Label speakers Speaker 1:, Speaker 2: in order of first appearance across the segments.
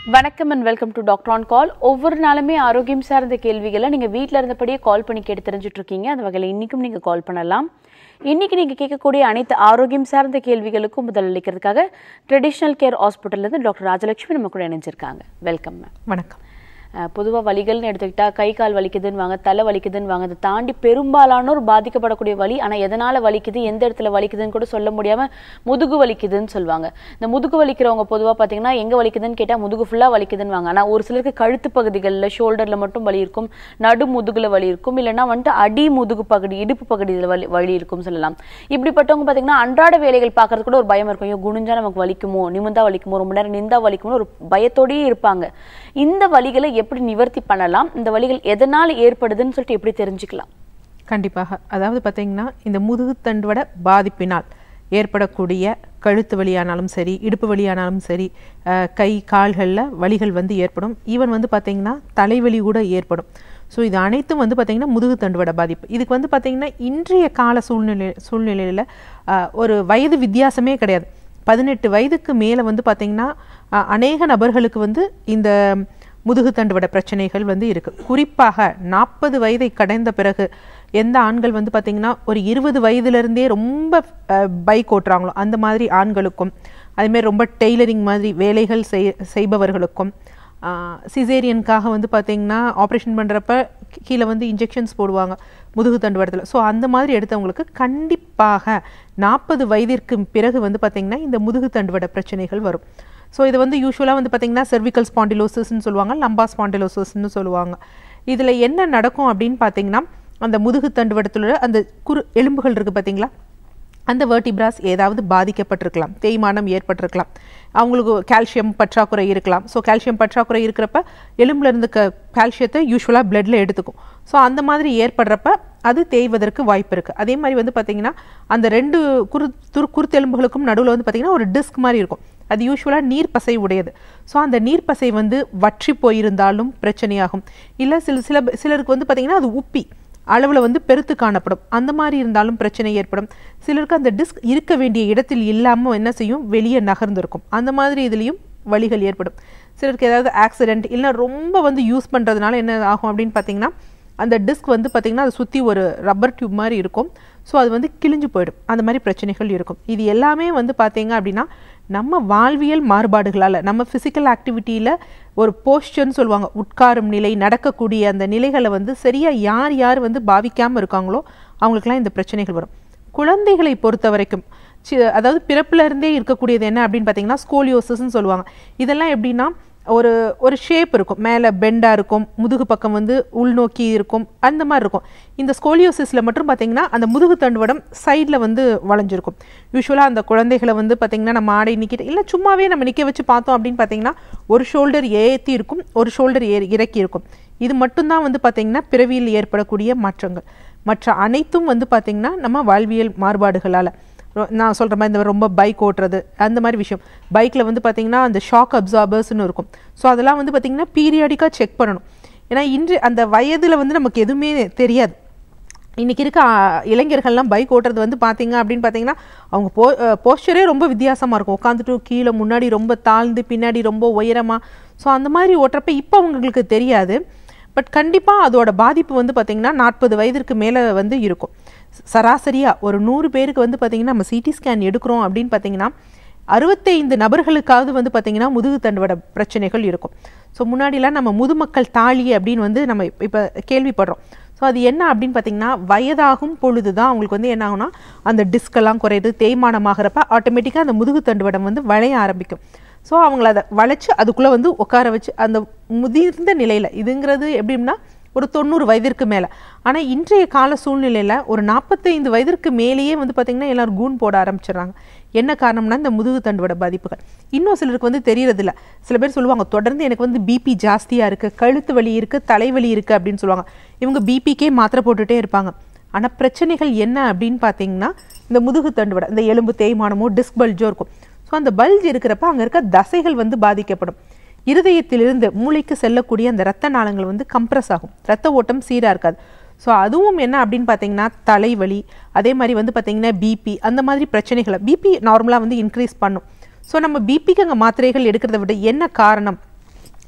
Speaker 1: வணக்கம் and welcome to doctor on call ஒவ்வொரு நாளுமே ஆரோக்கியம் சார்ந்த கேள்விகளை நீங்கள் வீட்டில் இருந்தபடியே கால் பண்ணி கேட்டு தெரிஞ்சுட்டு இருக்கீங்க அந்த வகையில் இன்றைக்கும் நீங்கள் கால் பண்ணலாம் இன்னைக்கு நீங்கள் கேட்கக்கூடிய அனைத்து ஆரோக்கியம் சார்ந்த கேள்விகளுக்கும் முதல் அளிக்கிறதுக்காக ட்ரெடிஷ்னல் கேர் ஹாஸ்பிட்டல்லேருந்து டாக்டர் ராஜலட்சுமி நம்ம கூட இணைஞ்சிருக்காங்க வெல்கம் மேம்
Speaker 2: வணக்கம்
Speaker 1: பொதுவாக வலிகள்னு எடுத்துக்கிட்டா கை கால் வலிக்குதுன்னு வாங்க தலை வலிக்குதுன்னு வாங்க அதை தாண்டி பெரும்பாலானோர் பாதிக்கப்படக்கூடிய வலி ஆனால் எதனால் வலிக்குது எந்த இடத்துல வலிக்குதுன்னு கூட சொல்ல முடியாமல் முதுகு வலிக்குதுன்னு சொல்லுவாங்க இந்த முதுகு வலிக்கிறவங்க பொதுவாக பார்த்தீங்கன்னா எங்கே வலிக்குதுன்னு கேட்டால் முதுகு ஃபுல்லாக வலிக்குதுன்னு வாங்க ஆனால் ஒரு சிலருக்கு கழுத்து பகுதிகளில் ஷோல்டரில் மட்டும் வலி இருக்கும் நடு முதுகில் வலி இருக்கும் இல்லைன்னா வந்துட்டு அடி முதுகு பகுதி இடுப்பு பகுதியில் வலி வலி இருக்கும் சொல்லலாம் இப்படிப்பட்டவங்க பார்த்தீங்கன்னா அன்றாட வேலைகள் பார்க்கறது கூட ஒரு பயம் இருக்கும் ஐயோ குனிஞ்சா நமக்கு வலிக்குமோ நிமிந்தா வலிக்குமோ ரொம்ப நேரம் நிந்தா வலிக்குமோ ஒரு பயத்தோடயே இருப்பாங்க இந்த வலிகளை எப்படி நிவர்த்தி பண்ணலாம் இந்த வலிகள் எதனால் ஏற்படுதுன்னு சொல்லிட்டு எப்படி தெரிஞ்சுக்கலாம்
Speaker 2: கண்டிப்பாக அதாவது பார்த்தீங்கன்னா இந்த முதுகுத்தண்டுவட பாதிப்பினால் ஏற்படக்கூடிய கழுத்து வலியானாலும் சரி இடுப்பு வலியானாலும் சரி அஹ், கை கால்களில் வலிகள் வந்து ஏற்படும் ஈவன் வந்து பார்த்தீங்கன்னா தலைவலி கூட ஏற்படும் ஸோ இது அனைத்தும் வந்து பார்த்தீங்கன்னா முதுகுத்தண்டுவட பாதிப்பு இதுக்கு வந்து பார்த்தீங்கன்னா இன்றைய கால சூழ்நிலை சூழ்நிலையில் ஒரு வயது வித்தியாசமே கிடையாது பதினெட்டு வயதுக்கு மேலே வந்து பார்த்தீங்கன்னா அஹ், அநேக நபர்களுக்கு வந்து இந்த முதுகுத்தண்டுவட பிரச்சனைகள் வந்து இருக்கு குறிப்பாக நாற்பது வயதை கடந்த பிறகு எந்த ஆண்கள் வந்து பார்த்தீங்கன்னா ஒரு இருபது வயதுலேருந்தே ரொம்ப பைக் ஓட்டுறாங்களோ அந்த மாதிரி ஆண்களுக்கும் அதேமாதிரி ரொம்ப டெய்லரிங் மாதிரி வேலைகள் செய் செய்பவர்களுக்கும் சிசேரியனுக்காக வந்து பார்த்தீங்கன்னா ஆப்ரேஷன் பண்ணுறப்ப கீழே வந்து இன்ஜெக்ஷன்ஸ் போடுவாங்க முதுகு தண்டுவடத்தில் ஸோ அந்த மாதிரி எடுத்தவங்களுக்கு கண்டிப்பாக நாற்பது வயதிற்கு பிறகு வந்து பார்த்தீங்கன்னா இந்த முதுகு தண்டுவட பிரச்சனைகள் வரும் ஸோ இது வந்து யூஸ்வலாக வந்து பார்த்தீங்கன்னா cervical ஸ்பாண்டிலோசிஸ்ன்னு சொல்லுவாங்க லம்பா ஸ்பாண்டிலோசிஸ்ன்னு சொல்லுவாங்க இதில் என்ன நடக்கும் அப்படின்னு பார்த்தீங்கன்னா அந்த முதுகு தண்டுவடத்தில் அந்த குறு எலும்புகள் இருக்குது பார்த்தீங்களா அந்த வெர்டிபிராஸ் ஏதாவது பாதிக்கப்பட்டிருக்கலாம் தேய்மானம் ஏற்பட்டிருக்கலாம் அவங்களுக்கு கால்சியம் பற்றாக்குறை இருக்கலாம் ஸோ கால்சியம் பற்றாக்குறை இருக்கிறப்ப எலும்புல இருந்து க கால்சியத்தை யூஸ்வலாக பிளட்ல எடுத்துக்கும் ஸோ அந்த மாதிரி ஏற்படுறப்ப அது தேய்வதற்கு வாய்ப்பு இருக்குது அதே மாதிரி வந்து பார்த்தீங்கன்னா அந்த ரெண்டு குரு துரு குருத்தெலும்புகளுக்கும் நடுவில் வந்து பார்த்தீங்கன்னா ஒரு டிஸ்க் மாதிரி இருக்கும் அது யூஸ்வலாக நீர்ப்பசை உடையது ஸோ அந்த நீர்ப்பசை வந்து வற்றி போயிருந்தாலும் பிரச்சனையாகும் இல்லை சில சில சிலருக்கு வந்து பார்த்தீங்கன்னா அது உப்பி அளவில் வந்து பெருத்து காணப்படும் அந்த மாதிரி இருந்தாலும் பிரச்சனை ஏற்படும் சிலருக்கு அந்த டிஸ்க் இருக்க வேண்டிய இடத்தில் இல்லாமல் என்ன செய்யும் வெளியே நகர்ந்திருக்கும் அந்த மாதிரி இதுலேயும் வலிகள் ஏற்படும் சிலருக்கு ஏதாவது ஆக்சிடென்ட் இல்லை ரொம்ப வந்து யூஸ் பண்ணுறதுனால என்ன ஆகும் அப்படின்னு பார்த்தீங்கன்னா அந்த டிஸ்க் வந்து பார்த்திங்கன்னா அதை சுற்றி ஒரு ரப்பர் டியூப் மாதிரி இருக்கும் ஸோ அது வந்து கிழிஞ்சு போயிடும் அந்த மாதிரி பிரச்சனைகள் இருக்கும் இது எல்லாமே வந்து பார்த்தீங்க அப்படின்னா நம்ம வாழ்வியல் மாறுபாடுகளால் நம்ம ஃபிசிக்கல் ஆக்டிவிட்டியில் ஒரு போஸ்டர்னு சொல்லுவாங்க உட்காரும் நிலை நடக்கக்கூடிய அந்த நிலைகளை வந்து சரியாக யார் யார் வந்து பாவிக்காமல் இருக்காங்களோ அவங்களுக்குலாம் இந்த பிரச்சனைகள் வரும் குழந்தைகளை பொறுத்த வரைக்கும் சி- அதாவது பிறப்புல இருந்தே இருக்கக்கூடியது என்ன அப்படின்னு பார்த்தீங்கன்னா ஸ்கோலியோசிஸ்ன்னு சொல்லுவாங்க இதெல்லாம் எப்படின்னா ஒரு ஒரு ஷேப் இருக்கும் மேலே பெண்டாக இருக்கும் முதுகு பக்கம் வந்து உள்நோக்கி இருக்கும் அந்த மாதிரி இருக்கும் இந்த ஸ்கோலியோசிஸில் மட்டும் பார்த்தீங்கன்னா அந்த முதுகு தண்டுவடம் சைடில் வந்து வளைஞ்சிருக்கும் யூஸ்வலாக அந்த குழந்தைகளை வந்து பார்த்தீங்கன்னா நம்ம ஆடை நிற்கிட்டு இல்லை சும்மாவே நம்ம நிற்க வச்சு பார்த்தோம் அப்படின்னு பார்த்தீங்கன்னா ஒரு ஷோல்டர் ஏற்றி இருக்கும் ஒரு ஷோல்டர் ஏ இறக்கி இருக்கும் இது மட்டும்தான் வந்து பார்த்தீங்கன்னா பிறவியில் ஏற்படக்கூடிய மாற்றங்கள் மற்ற அனைத்தும் வந்து பார்த்தீங்கன்னா நம்ம வாழ்வியல் மாறுபாடுகளால் ரொ- நான் சொல்கிற மாதிரி இந்த ரொம்ப பைக் ஓட்டுறது அந்த மாதிரி விஷயம் பைக்கில் வந்து பார்த்தீங்கன்னா அந்த ஷாக் அப்சார்பர்ஸ்னு இருக்கும் ஸோ அதெல்லாம் வந்து பார்த்தீங்கன்னா பீரியாடிக்காக செக் பண்ணணும் ஏன்னா இன்று அந்த வயதில் வந்து நமக்கு எதுவுமே தெரியாது இன்னைக்கு இருக்க ஆ, இளைஞர்கள்லாம் பைக் ஓட்டுறது வந்து பார்த்தீங்க அப்படின்னு பார்த்தீங்கன்னா அவங்க போ போஸ்டரே ரொம்ப வித்தியாசமாக இருக்கும் உட்காந்துட்டு கீழே முன்னாடி ரொம்ப தாழ்ந்து பின்னாடி ரொம்ப உயரமாக ஸோ அந்த மாதிரி ஓட்டுறப்ப இப்போ அவங்களுக்கு தெரியாது பட் கண்டிப்பாக அதோட பாதிப்பு வந்து பார்த்திங்கன்னா நாற்பது வயதிற்கு மேலே வந்து இருக்கும் சராசரியாக ஒரு நூறு பேருக்கு வந்து பார்த்திங்கன்னா நம்ம சிடி ஸ்கேன் எடுக்கிறோம் அப்படின்னு பார்த்தீங்கன்னா அறுபத்தைந்து நபர்களுக்காவது வந்து பார்த்திங்கன்னா முதுகு தண்டுவட பிரச்சனைகள் இருக்கும் ஸோ முன்னாடிலாம் நம்ம முதுமக்கள் தாழி அப்படின்னு வந்து நம்ம இப்போ கேள்விப்படுறோம் ஸோ அது என்ன அப்படின்னு பார்த்தீங்கன்னா வயதாகும் பொழுது தான் அவங்களுக்கு வந்து என்ன ஆகும்னா அந்த டிஸ்கெல்லாம் குறையுது தேய்மானமாகிறப்ப ஆட்டோமேட்டிக்காக அந்த முதுகு தண்டுவடம் வந்து வளைய ஆரம்பிக்கும் ஸோ அவங்கள அதை வளைச்சு அதுக்குள்ளே வந்து உட்கார வச்சு அந்த முதிர்ந்த நிலையில் இதுங்கிறது எப்படின்னா ஒரு தொண்ணூறு வயதிற்கு மேலே ஆனால் இன்றைய கால சூழ்நிலையில் ஒரு நாற்பத்தைந்து வயதிற்கு மேலேயே வந்து பார்த்திங்கன்னா எல்லாரும் கூன் போட ஆரம்பிச்சிடுறாங்க என்ன காரணம்னா இந்த முதுகு தண்டுவட பாதிப்புகள் இன்னும் சிலருக்கு வந்து தெரியறதில்ல சில பேர் சொல்லுவாங்க தொடர்ந்து எனக்கு வந்து பிபி ஜாஸ்தியாக இருக்குது கழுத்து வலி இருக்குது தலைவலி இருக்குது அப்படின்னு சொல்லுவாங்க இவங்க பிபிக்கே மாத்திரை போட்டுட்டே இருப்பாங்க ஆனால் பிரச்சனைகள் என்ன அப்படின்னு பார்த்தீங்கன்னா இந்த முதுகு தண்டுவட இந்த எலும்பு தேய்மானமோ டிஸ்க் பல்ஜோ இருக்கும் ஸோ அந்த பல்ஜ் இருக்கிறப்ப அங்கே இருக்க தசைகள் வந்து பாதிக்கப்படும் இருதயத்திலிருந்து மூளைக்கு செல்லக்கூடிய அந்த ரத்த நாளங்கள் வந்து கம்ப்ரஸ் ஆகும் ரத்த ஓட்டம் சீராக இருக்காது ஸோ அதுவும் என்ன அப்படின்னு பார்த்தீங்கன்னா தலைவலி அதே மாதிரி வந்து பார்த்தீங்கன்னா பிபி அந்த மாதிரி பிரச்சனைகளை பிபி நார்மலாக வந்து இன்க்ரீஸ் பண்ணும் ஸோ நம்ம பிபிக்கு அங்கே மாத்திரைகள் எடுக்கிறத விட என்ன காரணம்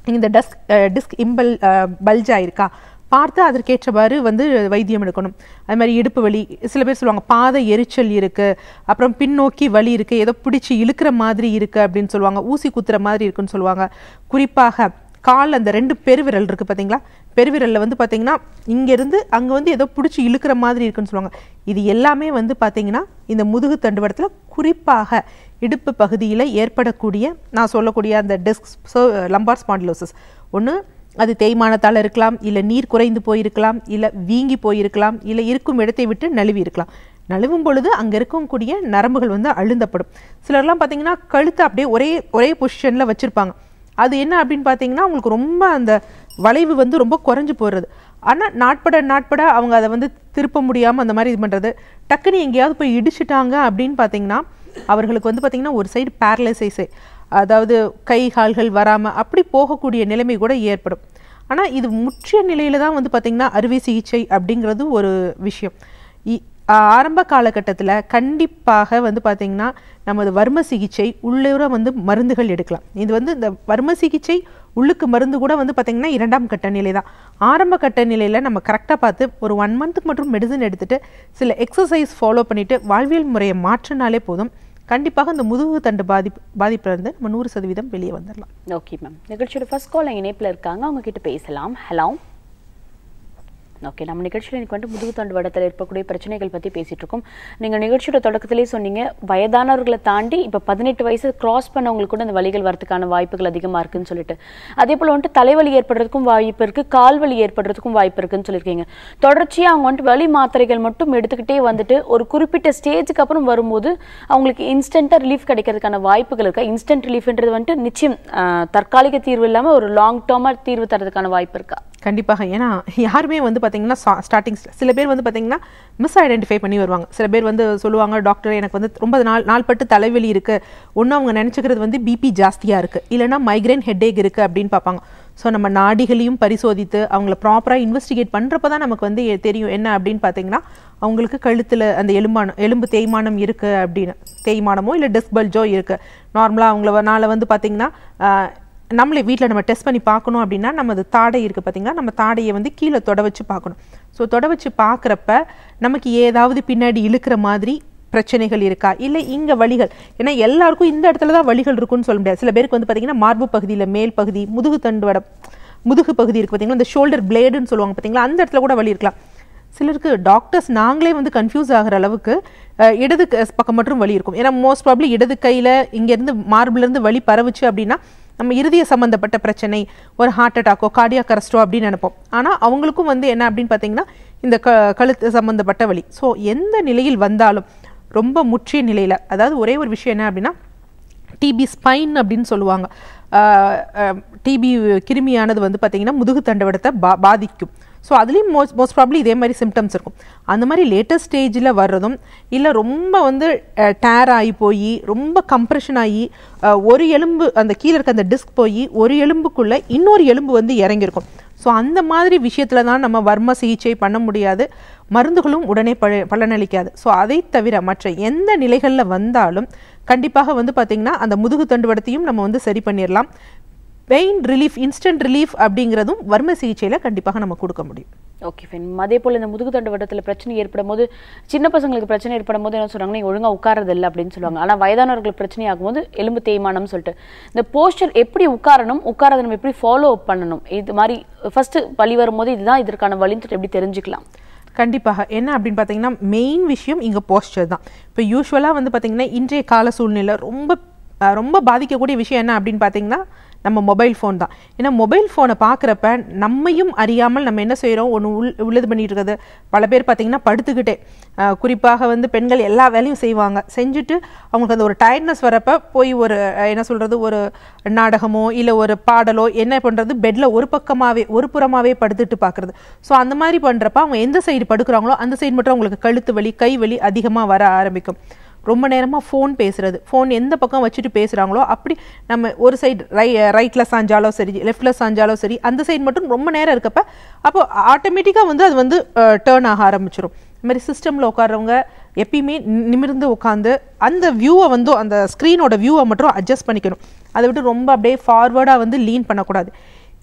Speaker 2: இந்த டஸ்க் டிஸ்க் இம்பல் பல்ஜ் ஆயிருக்கா பார்த்து அதற்கேற்றவாறு வந்து வைத்தியம் எடுக்கணும் அது மாதிரி இடுப்பு வலி சில பேர் சொல்லுவாங்க பாத எரிச்சல் இருக்கு அப்புறம் பின்னோக்கி வலி இருக்கு ஏதோ பிடிச்சி இழுக்கிற மாதிரி இருக்கு அப்படின்னு சொல்லுவாங்க ஊசி குத்துற மாதிரி இருக்குன்னு சொல்லுவாங்க குறிப்பாக கால் அந்த ரெண்டு பெருவிரல் இருக்கு பாத்தீங்களா பெருவிரல்ல வந்து பாத்தீங்கன்னா இங்க இருந்து அங்க வந்து ஏதோ பிடிச்சி இழுக்கிற மாதிரி இருக்குன்னு சொல்லுவாங்க இது எல்லாமே வந்து பாத்தீங்கன்னா இந்த முதுகு தண்டுவடத்துல குறிப்பாக இடுப்பு பகுதியில் ஏற்படக்கூடிய நான் சொல்லக்கூடிய அந்த டெஸ்க் லம்பார் ஸ்பாண்டிலோசிஸ் ஒன்று அது தேய்மானத்தால் இருக்கலாம் இல்லை நீர் குறைந்து போயிருக்கலாம் இல்லை வீங்கி போயிருக்கலாம் இல்லை இருக்கும் இடத்தை விட்டு நழுவி இருக்கலாம் நழுவும் பொழுது அங்கே இருக்கக்கூடிய நரம்புகள் வந்து அழுந்தப்படும் சிலர்லாம் பார்த்தீங்கன்னா கழுத்தை அப்படியே ஒரே ஒரே பொசிஷனில் வச்சுருப்பாங்க அது என்ன அப்படின்னு பார்த்தீங்கன்னா அவங்களுக்கு ரொம்ப அந்த வளைவு வந்து ரொம்ப குறைஞ்சு போடுறது ஆனால் நாட்பட நாட்பட அவங்க அதை வந்து திருப்ப முடியாமல் அந்த மாதிரி இது பண்ணுறது டக்குன்னு எங்கேயாவது போய் இடிச்சிட்டாங்க அப்படின்னு பார்த்தீங்கன்னா அவர்களுக்கு வந்து பார்த்தீங்கன்னா ஒரு சைடு பேரலைசைஸே அதாவது கை கால்கள் வராமல் அப்படி போகக்கூடிய நிலைமை கூட ஏற்படும் ஆனால் இது முற்றிய நிலையில தான் வந்து பார்த்தீங்கன்னா அறுவை சிகிச்சை அப்படிங்கிறது ஒரு விஷயம் இ- ஆரம்ப காலகட்டத்தில் கண்டிப்பாக வந்து பார்த்தீங்கன்னா நமது வர்ம சிகிச்சை உள்ளூர வந்து மருந்துகள் எடுக்கலாம் இது வந்து இந்த வர்ம சிகிச்சை உள்ளுக்கு மருந்து கூட வந்து பார்த்தீங்கன்னா இரண்டாம் கட்ட நிலை தான் ஆரம்ப கட்ட நிலையில் நம்ம கரெக்டாக பார்த்து ஒரு ஒன் மந்த்துக்கு மட்டும் மெடிசன் எடுத்துட்டு சில எக்ஸசைஸ் ஃபாலோ பண்ணிட்டு வாழ்வியல் முறையை மாற்றினாலே போதும் கண்டிப்பாக இந்த முதுகு தண்டு பாதிப்பு பாதிப்புல இருந்து நம்ம நூறு சதவீதம் வெளியே வந்துடலாம்
Speaker 1: ஓகே மேம் நிகழ்ச்சியோட ஃபர்ஸ்ட் கால் இணைப்பில் இருக்காங்க அவங்க கிட்ட பேசலாம் ஹலோ ஓகே நம்ம நிகழ்ச்சியில் இன்னைக்கு வந்து முதுகு தண்டு வடத்தில் இருக்கக்கூடிய பிரச்சனைகள் பற்றி பேசிட்டு இருக்கோம் நீங்கள் நிகழ்ச்சியோட தொடக்கத்திலே சொன்னீங்க வயதானவர்களை தாண்டி இப்போ பதினெட்டு வயசு கிராஸ் பண்ணவங்களுக்கு கூட அந்த வலிகள் வரதுக்கான வாய்ப்புகள் அதிகமாக இருக்குன்னு சொல்லிட்டு அதே போல் வந்துட்டு தலைவலி ஏற்படுறதுக்கும் வாய்ப்பு இருக்கு கால் வலி ஏற்படுறதுக்கும் வாய்ப்பு இருக்குன்னு சொல்லியிருக்கீங்க தொடர்ச்சியாக அவங்க வந்துட்டு வலி மாத்திரைகள் மட்டும் எடுத்துக்கிட்டே வந்துட்டு ஒரு குறிப்பிட்ட ஸ்டேஜுக்கு அப்புறம் வரும்போது அவங்களுக்கு இன்ஸ்டண்ட்டாக ரிலீஃப் கிடைக்கிறதுக்கான வாய்ப்புகள் இருக்கா இன்ஸ்டன்ட் ரிலீஃப்ன்றது வந்துட்டு நிச்சயம் ஆஹ், தற்காலிக தீர்வு இல்லாமல் ஒரு லாங் டேர்மாக தீர்வு தரதுக்கான வாய்ப்பு இருக்கா
Speaker 2: கண்டிப்பாக ஏன்னா யாருமே வந்து பார்த்தீங்கன்னா ஸ்டார்டிங் சில பேர் வந்து பார்த்தீங்கன்னா மிஸ் ஐடென்டிஃபை பண்ணி வருவாங்க சில பேர் வந்து சொல்லுவாங்க டாக்டர் எனக்கு வந்து ரொம்ப நாள் நாள்பட்டு தலைவலி இருக்கு ஒன்று அவங்க நினச்சிக்கிறது வந்து பிபி ஜாஸ்தியாக இருக்குது இல்லைன்னா மைக்ரைன் ஹெட்டேக் இருக்குது அப்படின்னு பார்ப்பாங்க ஸோ நம்ம நாடிகளையும் பரிசோதித்து அவங்கள ப்ராப்பராக இன்வெஸ்டிகேட் பண்ணுறப்ப தான் நமக்கு வந்து எ- தெரியும் என்ன அப்படின்னு பார்த்தீங்கன்னா அவங்களுக்கு கழுத்தில் அந்த எலும்பானம் எலும்பு தேய்மானம் இருக்குது அப்படின்னு தேய்மானமோ இல்லை டெஸ்க் பல்ஜோ இருக்குது நார்மலாக அவங்கள நாளை வந்து பார்த்தீங்கன்னா ஆஹ், நம்மளே வீட்டில் நம்ம டெஸ்ட் பண்ணி பார்க்கணும் அப்படின்னா நமது தாடை இருக்குது பார்த்தீங்கன்னா நம்ம தாடையை வந்து கீழே தொட வச்சு பார்க்கணும் ஸோ தொட வச்சு பார்க்குறப்ப நமக்கு ஏதாவது பின்னாடி இழுக்கிற மாதிரி பிரச்சனைகள் இருக்கா இல்லை இங்கே வலிகள் ஏன்னா எல்லாருக்கும் இந்த இடத்துல தான் வலிகள் இருக்குன்னு சொல்ல முடியாது சில பேருக்கு வந்து பார்த்தீங்கன்னா மார்பு பகுதியில் மேல் பகுதி முதுகு தண்டுவட முதுகு பகுதி இருக்குது பார்த்தீங்களா இந்த ஷோல்டர் பிளேடுன்னு சொல்லுவாங்க பார்த்தீங்களா அந்த இடத்துல கூட வலி இருக்கலாம் சிலருக்கு டாக்டர்ஸ் நாங்களே வந்து கன்ஃபியூஸ் ஆகிற அளவுக்கு அஹ், இடது க- பக்கம் மட்டும் வலி இருக்கும் ஏன்னா மோஸ்ட் ப்ராப்ளி இடது கையில் இங்கேருந்து மார்பிலேருந்து வலி பரவுச்சு அப்படின்னா நம்ம இருதய சம்மந்தப்பட்ட பிரச்சனை ஒரு ஹார்ட் அட்டாக்கோ கார்டியாக் அரெஸ்டோ அப்படின்னு நினைப்போம் ஆனால் அவங்களுக்கும் வந்து என்ன அப்படின்னு பார்த்தீங்கன்னா இந்த க கழுத்து சம்மந்தப்பட்ட வலி ஸோ எந்த நிலையில் வந்தாலும் ரொம்ப முற்றிய நிலையில் அதாவது ஒரே ஒரு விஷயம் என்ன அப்படின்னா டிபி ஸ்பைன் அப்படின்னு சொல்லுவாங்க டிபி கிருமியானது வந்து பார்த்தீங்கன்னா முதுகு தண்டவடத்தை பா பாதிக்கும் ஸோ அதுலேயும் மோஸ்ட் மோஸ்ட் ப்ராப்ளி இதே மாதிரி சிம்டம்ஸ் இருக்கும் அந்த மாதிரி லேட்டஸ்ட் ஸ்டேஜில் வர்றதும் இல்லை ரொம்ப வந்து டேர் ஆகி போய் ரொம்ப கம்ப்ரெஷன் ஆகி அஹ், ஒரு எலும்பு அந்த கீழே இருக்க அந்த டிஸ்க் போய் ஒரு எலும்புக்குள்ளே இன்னொரு எலும்பு வந்து இறங்கியிருக்கும் ஸோ அந்த மாதிரி விஷயத்தில் தான் நம்ம வர்ம சிகிச்சை பண்ண முடியாது மருந்துகளும் உடனே ப பலனளிக்காது ஸோ அதை தவிர மற்ற எந்த நிலைகளில் வந்தாலும் கண்டிப்பாக வந்து பார்த்திங்கன்னா அந்த முதுகு தண்டுவடத்தையும் நம்ம வந்து சரி பண்ணிடலாம் பெயின் ரிலீஃப் இன்ஸ்டன்ட் ரிலீஃப் அப்படிங்கிறதும் வர்ம சிகிச்சையில் கண்டிப்பாக நம்ம கொடுக்க முடியும்
Speaker 1: ஓகே ஃபைன் அதே போல் இந்த முதுகு தண்டு வட்டத்தில் பிரச்சனை ஏற்படும் போது சின்ன பசங்களுக்கு பிரச்சனை ஏற்படும் போது என்ன சொல்றாங்க நீங்க ஒழுங்கா உட்காரது இல்லை அப்படின்னு சொல்லுவாங்க ஆனா வயதானவர்களுக்கு பிரச்சனை ஆகும்போது எலும்பு தேய்மானம் சொல்லிட்டு இந்த போஸ்டர் எப்படி உட்காரணும் உட்காரதை நம்ம எப்படி ஃபாலோ அப் பண்ணணும் இது மாதிரி ஃபர்ஸ்ட் வலி வரும்போது இதுதான் இதற்கான வலின்னு சொல்லிட்டு எப்படி தெரிஞ்சுக்கலாம்
Speaker 2: கண்டிப்பாக என்ன அப்படின்னு பார்த்தீங்கன்னா மெயின் விஷயம் இங்கே போஸ்டர் தான் இப்போ யூஸ்வலாக வந்து பார்த்தீங்கன்னா இன்றைய கால சூழ்நிலை ரொம்ப அஹ், ரொம்ப பாதிக்கக்கூடிய விஷயம் என்ன அப்படின்னு பார்த்தீங்கன்னா நம்ம மொபைல் ஃபோன் தான் ஏன்னா மொபைல் ஃபோனை பார்க்குறப்ப நம்மையும் அறியாமல் நம்ம என்ன செய்கிறோம் ஒன்று உள் உள்ளது பண்ணிட்டு இருக்கிறது பல பேர் பார்த்தீங்கன்னா படுத்துக்கிட்டே அஹ், குறிப்பாக வந்து பெண்கள் எல்லா வேலையும் செய்வாங்க செஞ்சுட்டு அவங்களுக்கு அந்த ஒரு டயர்ட்னஸ் வரப்ப போய் ஒரு அஹ், என்ன சொல்கிறது ஒரு நாடகமோ இல்லை ஒரு பாடலோ என்ன பண்ணுறது பெட்டில் ஒரு பக்கமாகவே ஒரு புறமாகவே படுத்துட்டு பார்க்குறது ஸோ அந்த மாதிரி பண்ணுறப்ப அவங்க எந்த சைடு படுக்கிறாங்களோ அந்த சைடு மட்டும் அவங்களுக்கு கழுத்து வலி கை வலி அதிகமாக வர ஆரம்பிக்கும் ரொம்ப நேரமாக ஃபோன் பேசுறது ஃபோன் எந்த பக்கம் வச்சுட்டு பேசுகிறாங்களோ அப்படி நம்ம ஒரு சைடு ரை ரைட்டில் சாஞ்சாலோ சரி லெஃப்டில் சாஞ்சாலோ சரி அந்த சைடு மட்டும் ரொம்ப நேரம் இருக்கப்ப அப்போ ஆட்டோமேட்டிக்காக வந்து அது வந்து டேர்ன் ஆக ஆரம்பிச்சிடும் இந்த மாதிரி சிஸ்டமில் உட்கார்றவங்க எப்பயுமே நி- நிமிர்ந்து உட்காந்து அந்த வியூவை வந்து அந்த ஸ்க்ரீனோட வியூவை மட்டும் அட்ஜஸ்ட் பண்ணிக்கணும் அதை விட்டு ரொம்ப அப்படியே ஃபார்வர்டாக வந்து லீன் பண்ணக்கூடாது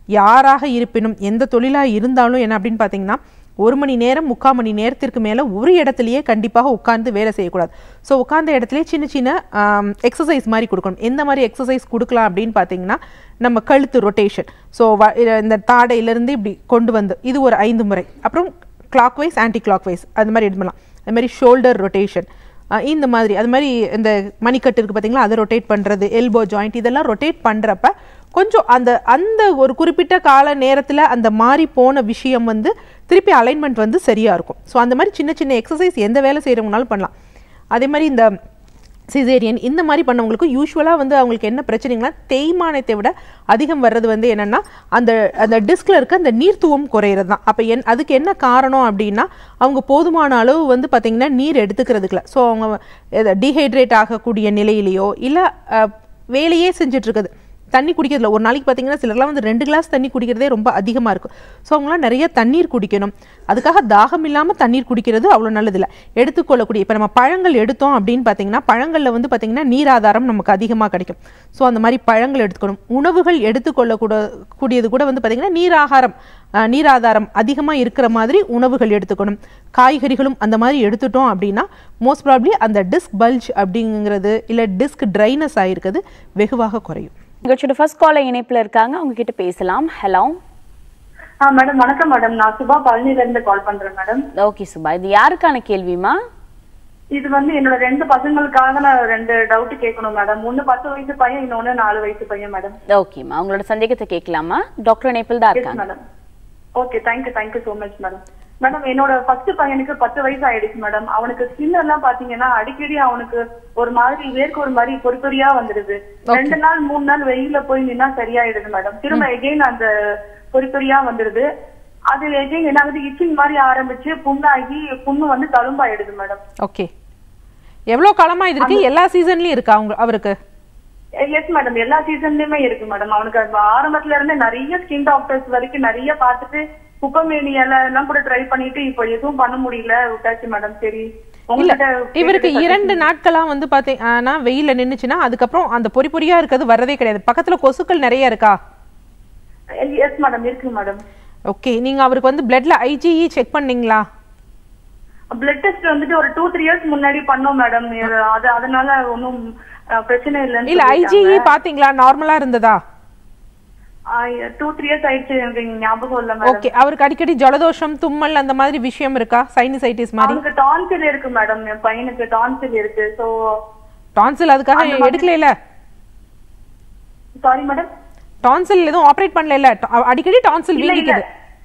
Speaker 2: யாராக இருப்பினும் எந்த தொழிலாக இருந்தாலும் என்ன அப்படின்னு பார்த்தீங்கன்னா ஒரு மணி நேரம் முக்கால் மணி நேரத்திற்கு மேலே ஒரு இடத்துலையே கண்டிப்பாக உட்கார்ந்து வேலை செய்யக்கூடாது ஸோ உட்கார்ந்த இடத்துலயே சின்ன சின்ன எக்ஸசைஸ் மாதிரி கொடுக்கணும் எந்த மாதிரி எக்ஸசைஸ் கொடுக்கலாம் அப்படின்னு பார்த்தீங்கன்னா நம்ம கழுத்து ரொட்டேஷன் ஸோ இந்த தாடையிலேருந்து இப்படி கொண்டு வந்து இது ஒரு ஐந்து முறை அப்புறம் clockwise anticlockwise அது மாதிரி இது பண்ணலாம் அது மாதிரி ஷோல்டர் ரொட்டேஷன் இந்த மாதிரி அது மாதிரி இந்த மணிக்கட்டு இருக்குது பார்த்தீங்களா அதை ரொட்டேட் பண்ணுறது எல்போ ஜாயிண்ட் இதெல்லாம் ரொட்டேட் பண்ணுறப்ப கொஞ்சம் அந்த அந்த ஒரு குறிப்பிட்ட கால நேரத்தில் அந்த மாறி போன விஷயம் வந்து திருப்பி அலைன்மெண்ட் வந்து சரியாக இருக்கும் ஸோ அந்த மாதிரி சின்ன சின்ன எக்ஸசைஸ் எந்த வேலை செய்கிறவங்கனாலும் பண்ணலாம் அதே மாதிரி இந்த சிசேரியன் இந்த மாதிரி பண்ணவங்களுக்கு யூஸ்வலாக வந்து அவங்களுக்கு என்ன பிரச்சனைங்கன்னா தேய்மானத்தை விட அதிகம் வர்றது வந்து என்னென்னா அந்த அந்த டிஸ்கில் இருக்க அந்த நீர்த்துவம் குறையிறது தான் அப்போ என் அதுக்கு என்ன காரணம் அப்படின்னா அவங்க போதுமான அளவு வந்து பார்த்திங்கன்னா நீர் எடுத்துக்கிறதுக்குல ஸோ அவங்க டீஹைட்ரேட் ஆகக்கூடிய நிலையிலையோ இல்லை வேலையே செஞ்சுட்டு இருக்குது தண்ணி குடிக்கிறதுல ஒரு நாளைக்கு பார்த்தீங்கன்னா சிலர்லாம் வந்து ரெண்டு கிளாஸ் தண்ணி குடிக்கிறதே ரொம்ப அதிகமாக இருக்கும் ஸோ அவங்களாம் நிறைய தண்ணீர் குடிக்கணும் அதுக்காக தாகம் இல்லாமல் தண்ணீர் குடிக்கிறது அவ்வளோ நல்லதில்லை எடுத்துக்கொள்ளக்கூடிய இப்போ நம்ம பழங்கள் எடுத்தோம் அப்படின்னு பார்த்தீங்கன்னா பழங்களில் வந்து பார்த்தீங்கன்னா நீராதாரம் நமக்கு அதிகமாக கிடைக்கும் ஸோ அந்த மாதிரி பழங்கள் எடுத்துக்கணும் உணவுகள் எடுத்துக்கொள்ளக்கூட கூடியது கூட வந்து பார்த்தீங்கன்னா நீராகாரம் நீராதாரம் அதிகமாக இருக்கிற மாதிரி உணவுகள் எடுத்துக்கணும் காய்கறிகளும் அந்த மாதிரி எடுத்துட்டோம் அப்படின்னா மோஸ்ட் ப்ராப்ளி அந்த டிஸ்க் பல்ஜ் அப்படிங்கிறது இல்லை டிஸ்க் ட்ரைனஸ் ஆகிருக்கிறது வெகுவாக குறையும்
Speaker 1: நிகழ்ச்சியோட ஃபர்ஸ்ட் கால இணைப்புல இருக்காங்க அவங்க கிட்ட பேசலாம் ஹலோ
Speaker 3: ஆ மேடம் வணக்கம் மேடம் நான் சுபா பழனில இருந்து கால் பண்றேன் மேடம்
Speaker 1: ஓகே சுபா இது யாருக்கான கேள்விமா
Speaker 3: இது வந்து என்னோட ரெண்டு பசங்களுக்காக நான் ரெண்டு டவுட் கேட்கணும் மேடம் ஒன்னு பத்து வயசு பையன் இன்னொன்னு நாலு வயசு பையன் மேடம்
Speaker 1: ஓகேம்மா உங்களோட சந்தேகத்தை கேட்கலாமா டாக்டர் இணைப்பில் தான்
Speaker 3: எஸ்
Speaker 1: இருக்காங்க
Speaker 3: madam okay thank you thank you so much madam madam என்னோட ஃபர்ஸ்ட் பையனுக்கு பத்து வயசு ஆயிடுச்சு மேடம் அவனுக்கு ஸ்கின் எல்லாம் பாத்தீங்கன்னா அடிக்கடி அவனுக்கு ஒரு மாதிரி வேர்க்கு ஒரு மாதிரி பொறி பொறியா வந்துடுது ரெண்டு நாள் மூணு நாள் வெயில போய் நின்னா சரியாயிடுது மேடம் திரும்ப எகைன் அந்த பொறி பொறியா வந்துடுது அது எகைன் என்ன ஆகுது இச்சிங் மாதிரி ஆரம்பிச்சு புண்ணாகி புண்ணு வந்து தழும்பாயிடுது மேடம்
Speaker 2: ஓகே எவ்வளோ காலமாக இது இருக்கு எல்லா சீசன்லேயும் இருக்கா அவங்க அவருக்கு
Speaker 3: எஸ் மேடம் எல்லா சீசன்லயுமே இருக்கு மேடம் அவனுக்கு அது ஆரம்பத்துல இருந்து நிறைய ஸ்கின் டாக்டர்ஸ் வரைக்கும் நிறைய பார்த்துட்டு குப்பமேனியால எல்லாம் கூட ட்ரை பண்ணிட்டு இப்போ எதுவும் பண்ண முடியல விட்டாச்சு மேடம் சரி
Speaker 2: இல்ல
Speaker 3: உங்ககிட்ட
Speaker 2: இவருக்கு
Speaker 3: கேட்டுட்டு
Speaker 2: இரண்டு நாட்களா வந்து பாத்தீங்கன்னா வெயில நின்னுச்சுன்னா அதுக்கப்புறம் அந்த பொறி பொறியா இருக்கிறது வரதே கிடையாது பக்கத்துல கொசுக்கள் நிறைய இருக்கா
Speaker 3: எஸ் மேடம் இருக்கு மேடம்
Speaker 2: ஓகே நீங்க அவருக்கு வந்து பிளட்ல ஐஜிஇ செக் பண்ணீங்களா
Speaker 3: பிளட் டெஸ்ட் வந்துட்டு ஒரு டூ த்ரீ இயர்ஸ் முன்னாடி பண்ணோம் மேடம் அது அதனால ஒன்றும் பிரச்சனை இல்லைன்னு
Speaker 2: இல்ல ஐஜிஇ பாத்தீங்களா நார்மலா இருந்ததா
Speaker 3: டூ த்ரீ இயர்ஸ் ஆயிடுச்சு எனக்கு ஞாபகம் இல்ல மேடம்
Speaker 2: ஓகே அவருக்கு அடிக்கடி ஜலதோஷம் தும்மல் அந்த மாதிரி விஷயம் இருக்கா சைனசைட்டிஸ் மாதிரி
Speaker 3: அவனுக்கு டான்சில் இருக்கு மேடம் என் பையனுக்கு டான்சில் இருக்கு சோ
Speaker 2: டான்சில் அதுக்காக எடுக்கல
Speaker 3: சாரி மேடம்
Speaker 2: டான்சில் எதுவும் ஆபரேட் பண்ணல அடிக்கடி டான்சில்
Speaker 3: இல்ல இல்ல
Speaker 2: வீங்கிக்குது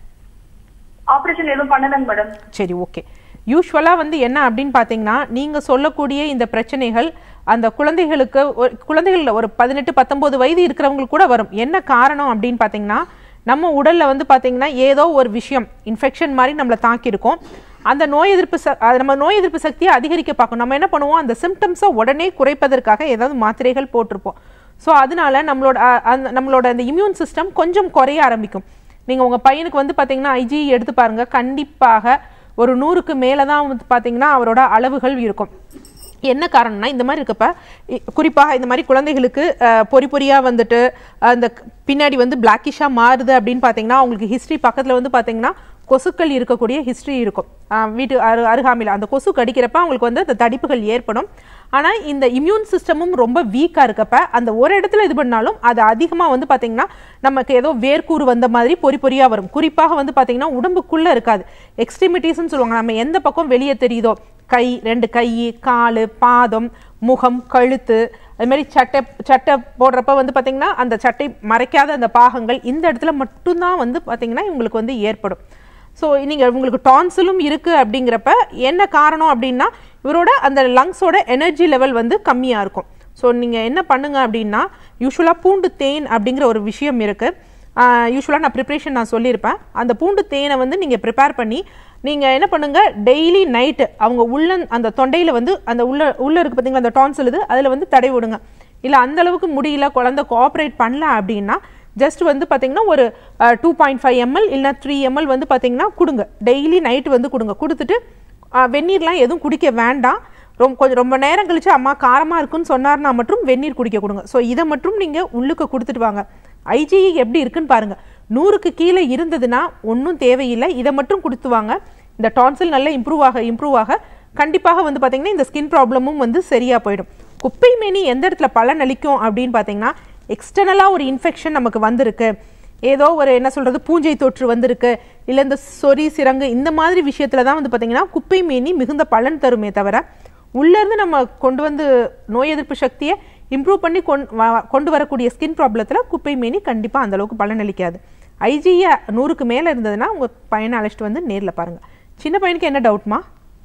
Speaker 3: ஆபரேஷன் எதுவும் பண்ணலங்க மேடம்
Speaker 2: சரி ஓகே யூஸ்வலாக வந்து என்ன அப்படின்னு பார்த்தீங்கன்னா நீங்கள் சொல்லக்கூடிய இந்த பிரச்சனைகள் அந்த குழந்தைகளுக்கு ஒரு- குழந்தைகள்ல ஒரு பதினெட்டு பத்தொம்போது வயது இருக்கிறவங்களுக்கு கூட வரும் என்ன காரணம் அப்படின்னு பார்த்தீங்கன்னா நம்ம உடல்ல வந்து பார்த்தீங்கன்னா ஏதோ ஒரு விஷயம் இன்ஃபெக்ஷன் மாதிரி நம்மளை தாக்கியிருக்கோம் அந்த நோய் எதிர்ப்பு ச அது நம்ம நோய் எதிர்ப்பு சக்தியை அதிகரிக்க பார்க்கணும் நம்ம என்ன பண்ணுவோம் அந்த சிம்டம்ஸை உடனே குறைப்பதற்காக ஏதாவது மாத்திரைகள் போட்டிருப்போம் ஸோ அதனால நம்மளோட அ, அந்த நம்மளோட அந்த இம்யூன் சிஸ்டம் கொஞ்சம் குறைய ஆரம்பிக்கும் நீங்கள் உங்கள் பையனுக்கு வந்து பார்த்தீங்கன்னா ஐஜி எடுத்து பாருங்க கண்டிப்பாக ஒரு நூறுக்கு மேலே தான் வந்து பார்த்தீங்கன்னா அவரோட அளவுகள் இருக்கும் என்ன காரணம்னா இந்த மாதிரி இருக்கப்ப இ- குறிப்பாக இந்த மாதிரி குழந்தைகளுக்கு அஹ், பொறி பொறியா வந்துட்டு அந்த க- பின்னாடி வந்து பிளாக்கிஷாக மாறுது அப்படின்னு பார்த்தீங்கன்னா அவங்களுக்கு ஹிஸ்ட்ரி பக்கத்தில் வந்து பார்த்தீங்கன்னா கொசுக்கள் இருக்கக்கூடிய ஹிஸ்ட்ரி இருக்கும் அஹ், வீட்டு அரு அருகாமையில் அந்த கொசு கடிக்கிறப்ப அவங்களுக்கு வந்து அந்த தடிப்புகள் ஏற்படும் ஆனால் இந்த இம்யூன் சிஸ்டமும் ரொம்ப வீக்காக இருக்கப்ப அந்த ஒரு இடத்துல இது பண்ணாலும் அது அதிகமாக வந்து பார்த்தீங்கன்னா நமக்கு ஏதோ வேர்க்கூறு வந்த மாதிரி பொறி பொறியாக வரும் குறிப்பாக வந்து பார்த்தீங்கன்னா உடம்புக்குள்ளே இருக்காது எக்ஸ்ட்ரிமிட்டிஸ்ன்னு சொல்லுவாங்க நம்ம எந்த பக்கம் வெளியே தெரியுதோ கை ரெண்டு கை கால் பாதம் முகம் கழுத்து அது மாதிரி சட்டை சட்டை போடுறப்ப வந்து பார்த்தீங்கன்னா அந்த சட்டை மறைக்காத அந்த பாகங்கள் இந்த இடத்துல மட்டும்தான் வந்து பார்த்தீங்கன்னா இவங்களுக்கு வந்து ஏற்படும் ஸோ நீங்கள் உங்களுக்கு டான்சிலும் இருக்குது அப்படிங்கிறப்ப என்ன காரணம் அப்படின்னா இவரோட அந்த லங்ஸோட எனர்ஜி லெவல் வந்து கம்மியாக இருக்கும் ஸோ நீங்கள் என்ன பண்ணுங்க அப்படின்னா யூஸ்வலாக பூண்டு தேன் அப்படிங்கிற ஒரு விஷயம் இருக்குது யூஸ்வலாக நான் ப்ரிப்ரேஷன் நான் சொல்லியிருப்பேன் அந்த பூண்டு தேனை வந்து நீங்கள் ப்ரிப்பேர் பண்ணி நீங்கள் என்ன பண்ணுங்க டெய்லி நைட்டு அவங்க உள்ள அந்த தொண்டையில் வந்து அந்த உள்ள உள்ள இருக்கு பார்த்தீங்களா அந்த டான்சில் இது அதில் வந்து தடை விடுங்க இல்லை அந்த அளவுக்கு முடியல குழந்தை கோஆப்ரேட் பண்ணல அப்படின்னா ஜஸ்ட் வந்து பார்த்தீங்கன்னா ஒரு டூ பாயிண்ட் ஃபைவ் எம்எல் இல்லை த்ரீ எம்எல் வந்து பார்த்தீங்கன்னா கொடுங்க டெய்லி நைட் வந்து கொடுங்க கொடுத்துட்டு அஹ், வெந்நீர்லாம் எதுவும் குடிக்க வேண்டாம் ரொம்ப கொஞ்சம் ரொம்ப நேரம் கழிச்சு அம்மா காரமாக இருக்குன்னு சொன்னார்னா மட்டும் வெந்நீர் குடிக்க கொடுங்க ஸோ இதை மட்டும் நீங்கள் உள்ளுக்கு கொடுத்துட்டு வாங்க ஐஜிஇ எப்படி இருக்குன்னு பாருங்க நூறுக்கு கீழே இருந்ததுன்னா ஒன்றும் தேவையில்லை இதை மட்டும் கொடுத்துவாங்க இந்த டான்சில் நல்லா இம்ப்ரூவ் ஆக இம்ப்ரூவ் ஆக கண்டிப்பாக வந்து பார்த்தீங்கன்னா இந்த ஸ்கின் ப்ராப்ளமும் வந்து சரியாக போயிடும் குப்பை மேனி எந்த இடத்துல பலன் அளிக்கும் அப்படின்னு பார்த்தீங்கன்னா எக்ஸ்டர்னலாக ஒரு இன்ஃபெக்ஷன் நமக்கு வந்திருக்கு ஏதோ ஒரு என்ன சொல்கிறது பூஞ்சை தொற்று வந்திருக்கு இல்லை இந்த சொறி சிரங்கு இந்த மாதிரி விஷயத்தில் தான் வந்து பார்த்தீங்கன்னா குப்பை மேனி மிகுந்த பலன் தருமே தவிர உள்ளேருந்து நம்ம கொண்டு வந்து நோய் எதிர்ப்பு சக்தியை இம்ப்ரூவ் பண்ணி கொண் வ- கொண்டு வரக்கூடிய ஸ்கின் ப்ராப்ளத்தில் குப்பை மேனி கண்டிப்பாக அந்தளவுக்கு பலன் அளிக்காது ஐஜிஏ நூறுக்கு மேலே இருந்ததுன்னா உங்கள் பையனை அழைச்சிட்டு வந்து நேரில் பாருங்கள் சின்ன பையனுக்கு என்ன டவுட்மா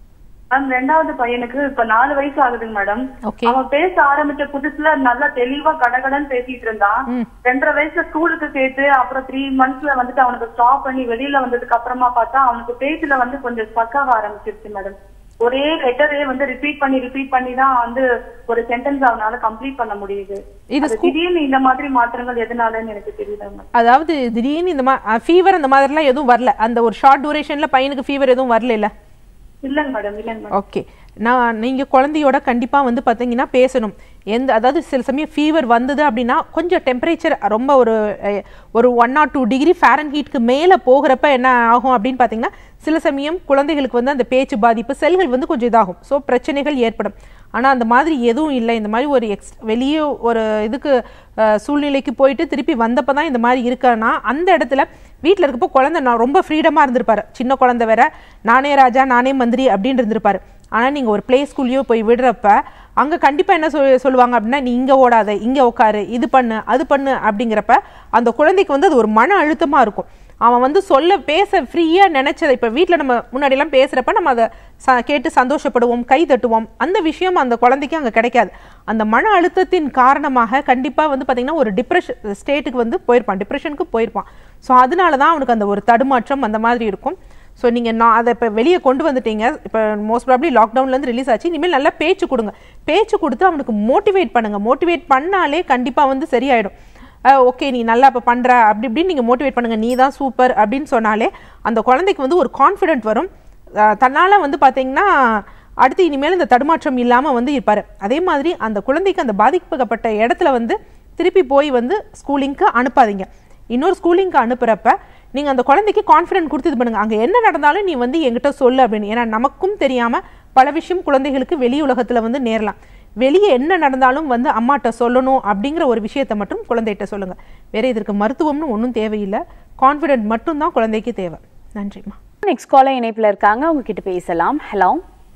Speaker 3: மேம் ரெண்டாவது பையனுக்கு இப்ப நாலு வயசு ஆகுதுங்க மேடம்
Speaker 2: Okay.
Speaker 3: அவன் பேச ஆரம்பிச்ச புதுசுல நல்லா தெளிவா கடகடன்னு பேசிட்டு இருந்தான் ரெண்டரை வயசுல ஸ்கூலுக்கு சேர்த்து அப்புறம் த்ரீ மந்த்ஸ்ல வந்துட்டு அவனுக்கு ஸ்டாப் பண்ணி வெளியில வந்ததுக்கு அப்புறமா பார்த்தா அவனுக்கு பேச்சுல வந்து கொஞ்சம் ஸ்பக்காக ஆரம்பிச்சிருச்சு மேடம் ஒரே லெட்டரே வந்து ரிப்பீட் பண்ணி ரிப்பீட் பண்ணி தான் வந்து ஒரு சென்டென்ஸ் அவனால கம்ப்ளீட் பண்ண முடியுது
Speaker 2: இது
Speaker 3: அது திடீர்னு இந்த மாதிரி மாற்றங்கள் எதனாலன்னு எனக்கு தெரியல மேம்
Speaker 2: அதாவது திடீர்னு இந்த மா ஃபீவர் அந்த மாதிரிலாம் எதுவும் வரல அந்த ஒரு ஷார்ட் டியூரேஷனில் பையனுக்கு ஃபீவர் எதுவும் வரல இல்லை
Speaker 3: இல்லைங்க மேடம் இல்லைங்க மேடம்
Speaker 2: ஓகே நான் நீங்கள் குழந்தையோட கண்டிப்பாக வந்து பார்த்தீங்கன்னா பேசணும் எந்த அதாவது சில சமயம் ஃபீவர் வந்தது அப்படின்னா கொஞ்சம் டெம்பரேச்சர் ரொம்ப ஒரு அஹ், ஒரு ஒன் ஆர் டூ டிகிரி ஃபேரன் ஹீட்க்கு மேலே போகிறப்ப என்ன ஆகும் அப்படின்னு பார்த்தீங்கன்னா சில சமயம் குழந்தைகளுக்கு வந்து அந்த பேச்சு பாதிப்பு செல்கள் வந்து கொஞ்சம் இதாகும் ஸோ பிரச்சனைகள் ஏற்படும் ஆனால் அந்த மாதிரி எதுவும் இல்லை இந்த மாதிரி ஒரு எக்ஸ் வெளியே ஒரு இதுக்கு அஹ், சூழ்நிலைக்கு போயிட்டு திருப்பி வந்தப்போ தான் இந்த மாதிரி இருக்கான்னா அந்த இடத்துல வீட்டில் இருக்கப்போ குழந்தை நான் ரொம்ப ஃப்ரீடமாக இருந்திருப்பாரு சின்ன குழந்தை வேற நானே ராஜா நானே மந்திரி அப்படின்னு இருந்திருப்பாரு ஆனால் நீங்கள் ஒரு ப்ளே ஸ்கூல்லையோ போய் விடுறப்ப அங்கே கண்டிப்பாக என்ன சொல் சொல்லுவாங்க அப்படின்னா நீ இங்கே ஓடாத இங்கே உட்காரு இது பண்ணு அது பண்ணு அப்படிங்கிறப்ப அந்த குழந்தைக்கு வந்து அது ஒரு மன அழுத்தமாக இருக்கும் அவன் வந்து சொல்ல பேச ஃப்ரீயாக நினைச்சதை இப்போ வீட்டில் நம்ம முன்னாடிலாம் பேசுகிறப்ப நம்ம அதை ச கேட்டு சந்தோஷப்படுவோம் கை தட்டுவோம் அந்த விஷயம் அந்த குழந்தைக்கு அங்கே கிடைக்காது அந்த மன அழுத்தத்தின் காரணமாக கண்டிப்பாக வந்து பார்த்திங்கன்னா ஒரு டிப்ரெஷன் ஸ்டேட்டுக்கு வந்து போயிருப்பான் டிப்ரெஷனுக்கு போயிருப்பான் ஸோ அதனால தான் அவனுக்கு அந்த ஒரு தடுமாற்றம் அந்த மாதிரி இருக்கும் ஸோ நீங்கள் நான் அதை இப்போ வெளியே கொண்டு வந்துட்டீங்க இப்போ மோஸ்ட் ப்ராப்ளி லாக்டவுன்லேருந்து ரிலீஸ் ஆச்சு இனிமேல் நல்லா பேச்சு கொடுங்க பேச்சு கொடுத்து அவனுக்கு மோட்டிவேட் பண்ணுங்கள் மோட்டிவேட் பண்ணாலே கண்டிப்பாக வந்து சரியாயிடும் ஓகே நீ நல்லா இப்போ பண்ணுற அப்படி இப்படின்னு நீங்கள் மோட்டிவேட் பண்ணுங்கள் நீ தான் சூப்பர் அப்படின்னு சொன்னாலே அந்த குழந்தைக்கு வந்து ஒரு கான்ஃபிடென்ட் வரும் தன்னால் வந்து பார்த்தீங்கன்னா அடுத்து இனிமேல் இந்த தடுமாற்றம் இல்லாமல் வந்து இருப்பார் அதே மாதிரி அந்த குழந்தைக்கு அந்த பாதிக்கப்பட்ட இடத்துல வந்து திருப்பி போய் வந்து ஸ்கூலிங்க்கு அனுப்பாதீங்க இன்னொரு ஸ்கூலிங்க்கு அனுப்புகிறப்ப நீங்கள் அந்த குழந்தைக்கு கான்ஃபிடென்ட் கொடுத்து இது பண்ணுங்க அங்கே என்ன நடந்தாலும் நீ வந்து என்கிட்ட சொல்லு அப்படின்னு ஏன்னா நமக்கும் தெரியாமல் பல விஷயம் குழந்தைகளுக்கு வெளி உலகத்தில் வந்து நேரலாம் வெளியே என்ன நடந்தாலும் வந்து அம்மாட்ட சொல்லணும் அப்படிங்கிற ஒரு விஷயத்தை மட்டும் குழந்தைகிட்ட சொல்லுங்க வேற இதற்கு மருத்துவம்னு ஒன்றும் தேவையில்லை கான்ஃபிடென்ட் மட்டும்தான் குழந்தைக்கு தேவை நன்றிம்மா
Speaker 1: நெக்ஸ்ட் காலர் இணைப்புல இருக்காங்க அவங்க கிட்ட பேசலாம் ஹலோ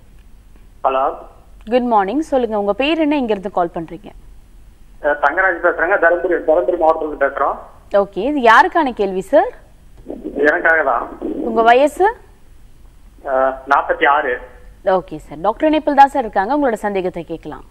Speaker 4: ஹலோ
Speaker 1: குட் மார்னிங் சொல்லுங்க உங்க பேர் என்ன இங்க இருந்து கால் பண்றீங்க
Speaker 4: அஹ் தங்கராஜ் பேசுறேங்க தருமபுரி தருமபுரி மாவட்டத்துல பேசுறோம்
Speaker 1: ஓகே இது யாருக்கான கேள்வி சார்
Speaker 4: எனக்காக தான்
Speaker 1: உங்க வயசு
Speaker 4: நாற்பத்தி ஆறு
Speaker 1: ஓகே சார் டாக்டர் இணைப்பில் தான் சார் இருக்காங்க உங்களோட சந்தேகத்தை கேட்கலாம்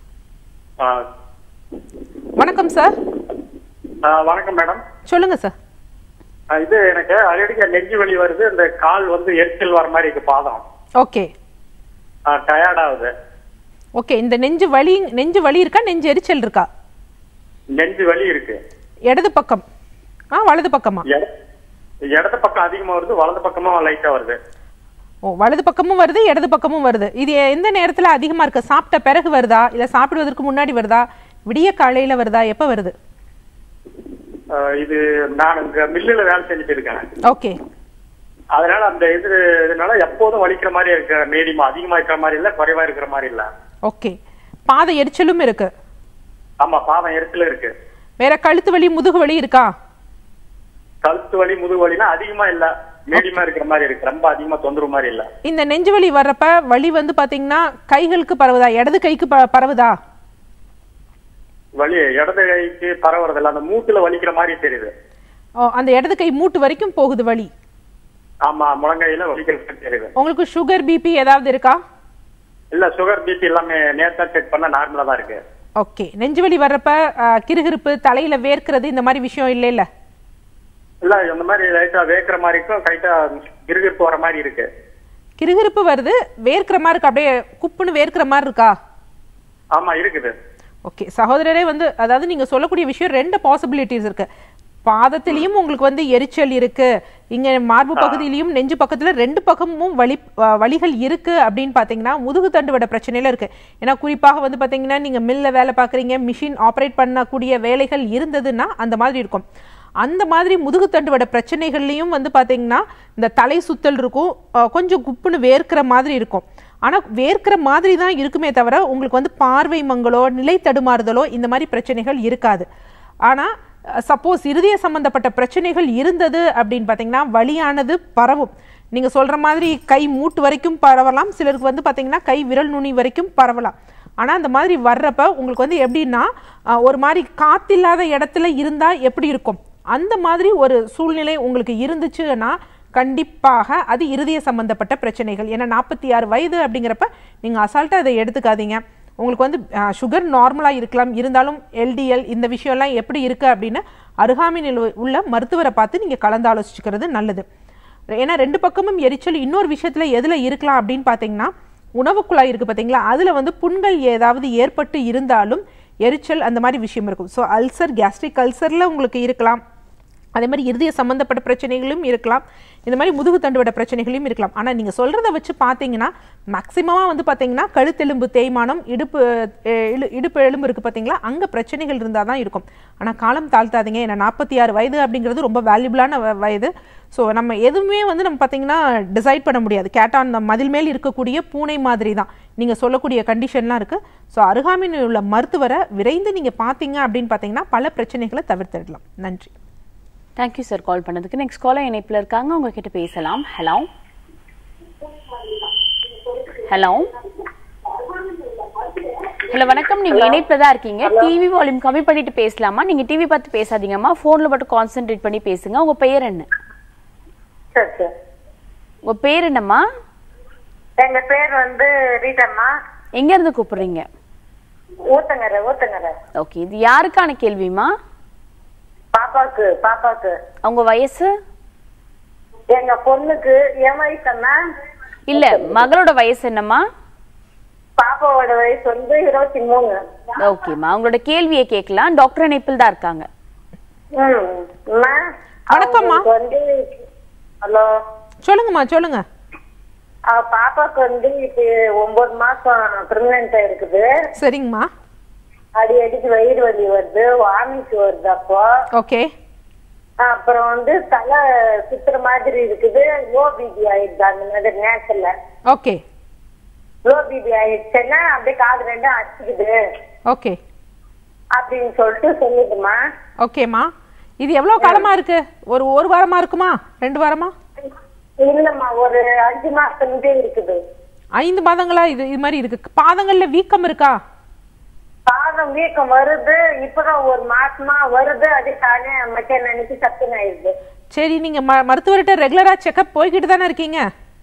Speaker 2: வணக்கம் சார்
Speaker 4: வணக்கம் மேடம்
Speaker 2: சொல்லுங்க சார்
Speaker 4: அஹ் இது எனக்கு அடிக்கடி நெஞ்சு வலி வருது இந்த கால் வந்து எரிச்சல் வர மாதிரி இருக்கு பாதம்
Speaker 2: ஓகே
Speaker 4: டயர்ட் ஆகுது
Speaker 2: ஓகே இந்த நெஞ்சு வலி நெஞ்சு வலி இருக்கா நெஞ்சு எரிச்சல் இருக்கா
Speaker 4: நெஞ்சு வலி இருக்கு
Speaker 2: இடது பக்கம் ஆ வலது பக்கமா
Speaker 4: எட- இடது பக்கம் அதிகமா வருது வலது பக்கமா லைட்டா வருது
Speaker 2: ஓ வலது பக்கமும் வருது இடது பக்கமும் வருது இது எந்த நேரத்துல அதிகமா இருக்கு சாப்பிட்ட பிறகு வருதா இல்ல சாப்பிடுவதற்கு முன்னாடி வருதா விடிய காலையில வருதா எப்ப வருது
Speaker 4: அஹ் இது நான் இங்க மில்லுல வேலை செஞ்சுட்டு இருக்கேன்
Speaker 2: ஓகே
Speaker 4: அதனால அந்த இது இதனால எப்போதும் வலிக்கிற மாதிரி இருக்கு மீடியமா அதிகமா இருக்கிற மாதிரி இல்ல குறைவா இருக்கிற மாதிரி இல்ல
Speaker 2: ஓகே பாத எரிச்சலும் இருக்கு
Speaker 4: ஆமா பாதம் எரிச்சல் இருக்கு
Speaker 2: வேற கழுத்து வலி முதுகு வலி இருக்கா
Speaker 4: கழுத்து வலி முதுகு வலினா அதிகமா இல்ல மீடியமா இருக்கிற மாதிரி இருக்கு ரொம்ப அதிகமா தொந்தரவு மாதிரி இல்ல
Speaker 2: இந்த நெஞ்சு வலி வர்றப்ப வலி வந்து பாத்தீங்கன்னா கைகளுக்கு பரவுதா இடது கைக்கு ப- பரவுதா
Speaker 4: வலி இடது கைக்கு பரவுறது இல்ல அந்த மூட்டுல வலிக்கிற மாதிரி தெரியுது
Speaker 2: ஓ, அந்த இடது கை மூட்டு வரைக்கும் போகுது வலி
Speaker 4: ஆமா முழங்கையில வலிக்கிற மாதிரி தெரியுது
Speaker 2: உங்களுக்கு சுகர் பிபி ஏதாவது இருக்கா
Speaker 4: இல்ல சுகர் பிபி எல்லாமே நேத்தா செக் பண்ணா நார்மலா தான் இருக்கு
Speaker 2: ஓகே நெஞ்சு வலி வர்றப்ப ஆ, கிறுகிறுப்பு தலையில வேர்க்கிறது இந்த மாதிரி விஷயம் இல்லை இல்ல
Speaker 4: இல்ல இந்த மாதிரி லைட்டா வேக்கிற மாதிரி இருக்கும் கைட்டா கிருகிருப்பு வர மாதிரி இருக்கு
Speaker 2: கிறுகிறுப்பு வருது வேர்க்கிற மாதிரி இருக்கு அப்படியே குப்புன்னு வேர்க்கிற மாதிரி இருக்கா
Speaker 4: ஆமா இருக்குது
Speaker 2: ஓகே சகோதரரே வந்து அதாவது நீங்க சொல்லக்கூடிய விஷயம் ரெண்டு பாசிபிலிட்டிஸ் இருக்கு பாதத்திலையும் உங்களுக்கு வந்து எரிச்சல் இருக்கு இங்க மார்பு பகுதியிலையும் நெஞ்சு பக்கத்துல ரெண்டு பக்கமும் வலி அஹ் வலிகள் இருக்கு அப்படின்னு பாத்தீங்கன்னா முதுகு தண்டுவட பிரச்சனையில இருக்கு ஏன்னா குறிப்பாக வந்து பாத்தீங்கன்னா நீங்க மில்ல வேலை பார்க்குறீங்க மிஷின் ஆப்ரேட் பண்ணக்கூடிய வேலைகள் இருந்ததுன்னா அந்த மாதிரி இருக்கும் அந்த மாதிரி முதுகுத்தண்டுவட பிரச்சனைகள்லையும் வந்து பார்த்தீங்கன்னா இந்த தலை சுத்தல் இருக்கும் அஹ், கொஞ்சம் குப்புன்னு வேர்க்கிற மாதிரி இருக்கும் ஆனால் வேர்க்கிற மாதிரி தான் இருக்குமே தவிர உங்களுக்கு வந்து பார்வை மங்களோ நிலை தடுமாறுதலோ இந்த மாதிரி பிரச்சனைகள் இருக்காது ஆனால் சப்போஸ் இருதய சம்பந்தப்பட்ட பிரச்சனைகள் இருந்தது அப்படின்னு பார்த்தீங்கன்னா வலியானது பரவும் நீங்கள் சொல்கிற மாதிரி கை மூட்டு வரைக்கும் பரவலாம் சிலருக்கு வந்து பார்த்தீங்கன்னா கை விரல் நுனி வரைக்கும் பரவலாம் ஆனால் அந்த மாதிரி வர்றப்ப உங்களுக்கு வந்து எப்படின்னா அஹ், ஒரு மாதிரி காத்தில்லாத இடத்துல இருந்தால் எப்படி இருக்கும் அந்த மாதிரி ஒரு சூழ்நிலை உங்களுக்கு இருந்துச்சுன்னா கண்டிப்பாக அது இருதய சம்பந்தப்பட்ட பிரச்சனைகள் ஏன்னா நாற்பத்தி ஆறு வயது அப்படிங்கிறப்ப நீங்கள் அசால்ட்டாக அதை எடுத்துக்காதீங்க உங்களுக்கு வந்து சுகர் நார்மலாக இருக்கலாம் இருந்தாலும் எல்டிஎல் இந்த விஷயம்லாம் எப்படி இருக்குது அப்படின்னு அருகாமையில் உள்ள மருத்துவரை பார்த்து நீங்கள் கலந்து ஆலோசிச்சுக்கிறது நல்லது ஏன்னா ரெண்டு பக்கமும் எரிச்சல் இன்னொரு விஷயத்துல எதுல இருக்கலாம் அப்படின்னு பார்த்தீங்கன்னா உணவு குழாய் இருக்கு பார்த்தீங்களா அதுல வந்து புண்கள் ஏதாவது ஏற்பட்டு இருந்தாலும் எரிச்சல் அந்த மாதிரி விஷயம் இருக்கும் ஸோ அல்சர் கேஸ்ட்ரிக் அல்சர்ல உங்களுக்கு இருக்கலாம் அதே மாதிரி இருதய சம்பந்தப்பட்ட பிரச்சனைகளும் இருக்கலாம் இந்த மாதிரி முதுகு தண்டுவட பிரச்சனைகளும் இருக்கலாம் ஆனால் நீங்கள் சொல்கிறத வச்சு பார்த்தீங்கன்னா மேக்சிமமாக வந்து பார்த்தீங்கன்னா கழுத்தெலும்பு தேய்மானம் இடுப்பு அஹ், இழு இடுப்பு எலும்பு இருக்குது பார்த்தீங்களா அங்கே பிரச்சனைகள் இருந்தால் தான் இருக்கும் ஆனால் காலம் தாழ்த்தாதீங்க ஏன்னா நாற்பத்தி ஆறு வயது அப்படிங்கிறது ரொம்ப வேல்யூபிளான வ- வயது ஸோ நம்ம எதுவுமே வந்து நம்ம பார்த்தீங்கன்னா டிசைட் பண்ண முடியாது கேட்டால் அந்த மதில் மேல் இருக்கக்கூடிய பூனை மாதிரி தான் நீங்கள் சொல்லக்கூடிய கண்டிஷன்லாம் இருக்குது ஸோ அருகாமையில் உள்ள மருத்துவரை விரைந்து நீங்கள் பார்த்தீங்க அப்படின்னு பார்த்தீங்கன்னா பல பிரச்சனைகளை தவிர்த்திடலாம் நன்றி
Speaker 1: தேங்க்யூ சார் கால் பண்ணதுக்கு நெக்ஸ்ட் காலர் இணைப்புல இருக்காங்க உங்ககிட்ட பேசலாம் ஹலோ ஹலோ ஹலோ வணக்கம் நீங்க இணைப்புல தான் இருக்கீங்க டிவி வால்யூம் கம்மி பண்ணிட்டு பேசலாமா நீங்க டிவி பார்த்து பேசாதீங்கம்மா போன்ல மட்டும் கான்சென்ட்ரேட் பண்ணி பேசுங்க உங்க பெயர் என்ன
Speaker 5: சரி சரி
Speaker 1: உங்க பேர் என்னம்மா
Speaker 5: எங்க பேர் வந்து ரீட்டம்மா
Speaker 1: எங்க இருந்து கூப்பிடுறீங்க
Speaker 5: ஊத்தங்கரை ஊத்தங்கரை
Speaker 1: ஓகே இது யாருக்கான கேள்விமா
Speaker 5: பாப்பாக்கு பாப்பாக்கு
Speaker 1: அவங்க வயசு
Speaker 5: எங்க பொண்ணுக்கு என் வயசுன்னா
Speaker 1: இல்ல மகளோட வயசு என்னம்மா
Speaker 5: பாப்பாவோட வயசு வந்து இருபத்தி மூணு
Speaker 1: ஓகேம்மா அவங்களோட கேள்வியை கேட்கலாம் டாக்டர் இணைப்பில் தான் இருக்காங்க
Speaker 5: ம் அம்மா,
Speaker 2: வணக்கம்மா.
Speaker 5: அவங்களுக்கு வந்து ஹலோ
Speaker 2: சொல்லுங்கம்மா சொல்லுங்க
Speaker 5: அவ பாப்பாக்கு வந்து இப்ப ஒன்பது மாசம் பிரெக்னண்டா இருக்குது
Speaker 2: சரிங்கம்மா
Speaker 5: அடி அடிக்கு வயிறு வலி வருது வாமிட் வருது அப்போ
Speaker 2: ஓகே
Speaker 5: அப்புறம் வந்து தலை சுத்துற மாதிரி இருக்குது லோ பிபி ஆயிடுது அந்த மாதிரி நேரத்துல
Speaker 2: ஓகே
Speaker 5: லோ பிபி ஆயிடுச்சுன்னா அப்படியே காது ரெண்டும் அடிச்சுக்குது
Speaker 2: ஓகே
Speaker 5: அப்படின்னு சொல்லிட்டு சொல்லுதுமா
Speaker 2: ஓகேம்மா இது எவ்வளோ காலமா இருக்கு ஒரு ஒரு வாரமா இருக்குமா ரெண்டு வாரமா
Speaker 5: இல்லம்மா ஒரு அஞ்சு மாசத்துலயே இருக்குது
Speaker 2: ஐந்து மாதங்களா இது இது மாதிரி இருக்கு பாதங்கள்ல வீக்கம் இருக்கா
Speaker 5: பாதம் வீக்கம் வருது இப்பதான் ஒரு மாசமா வருது அதே தானே மத்தியான அன்னைக்கு சத்துன்னு ஆயிடுது
Speaker 2: சரி நீங்க ம- மருத்துவர்கிட்ட ரெகுலரா செக்கப் போய்கிட்டு தானே இருக்கீங்க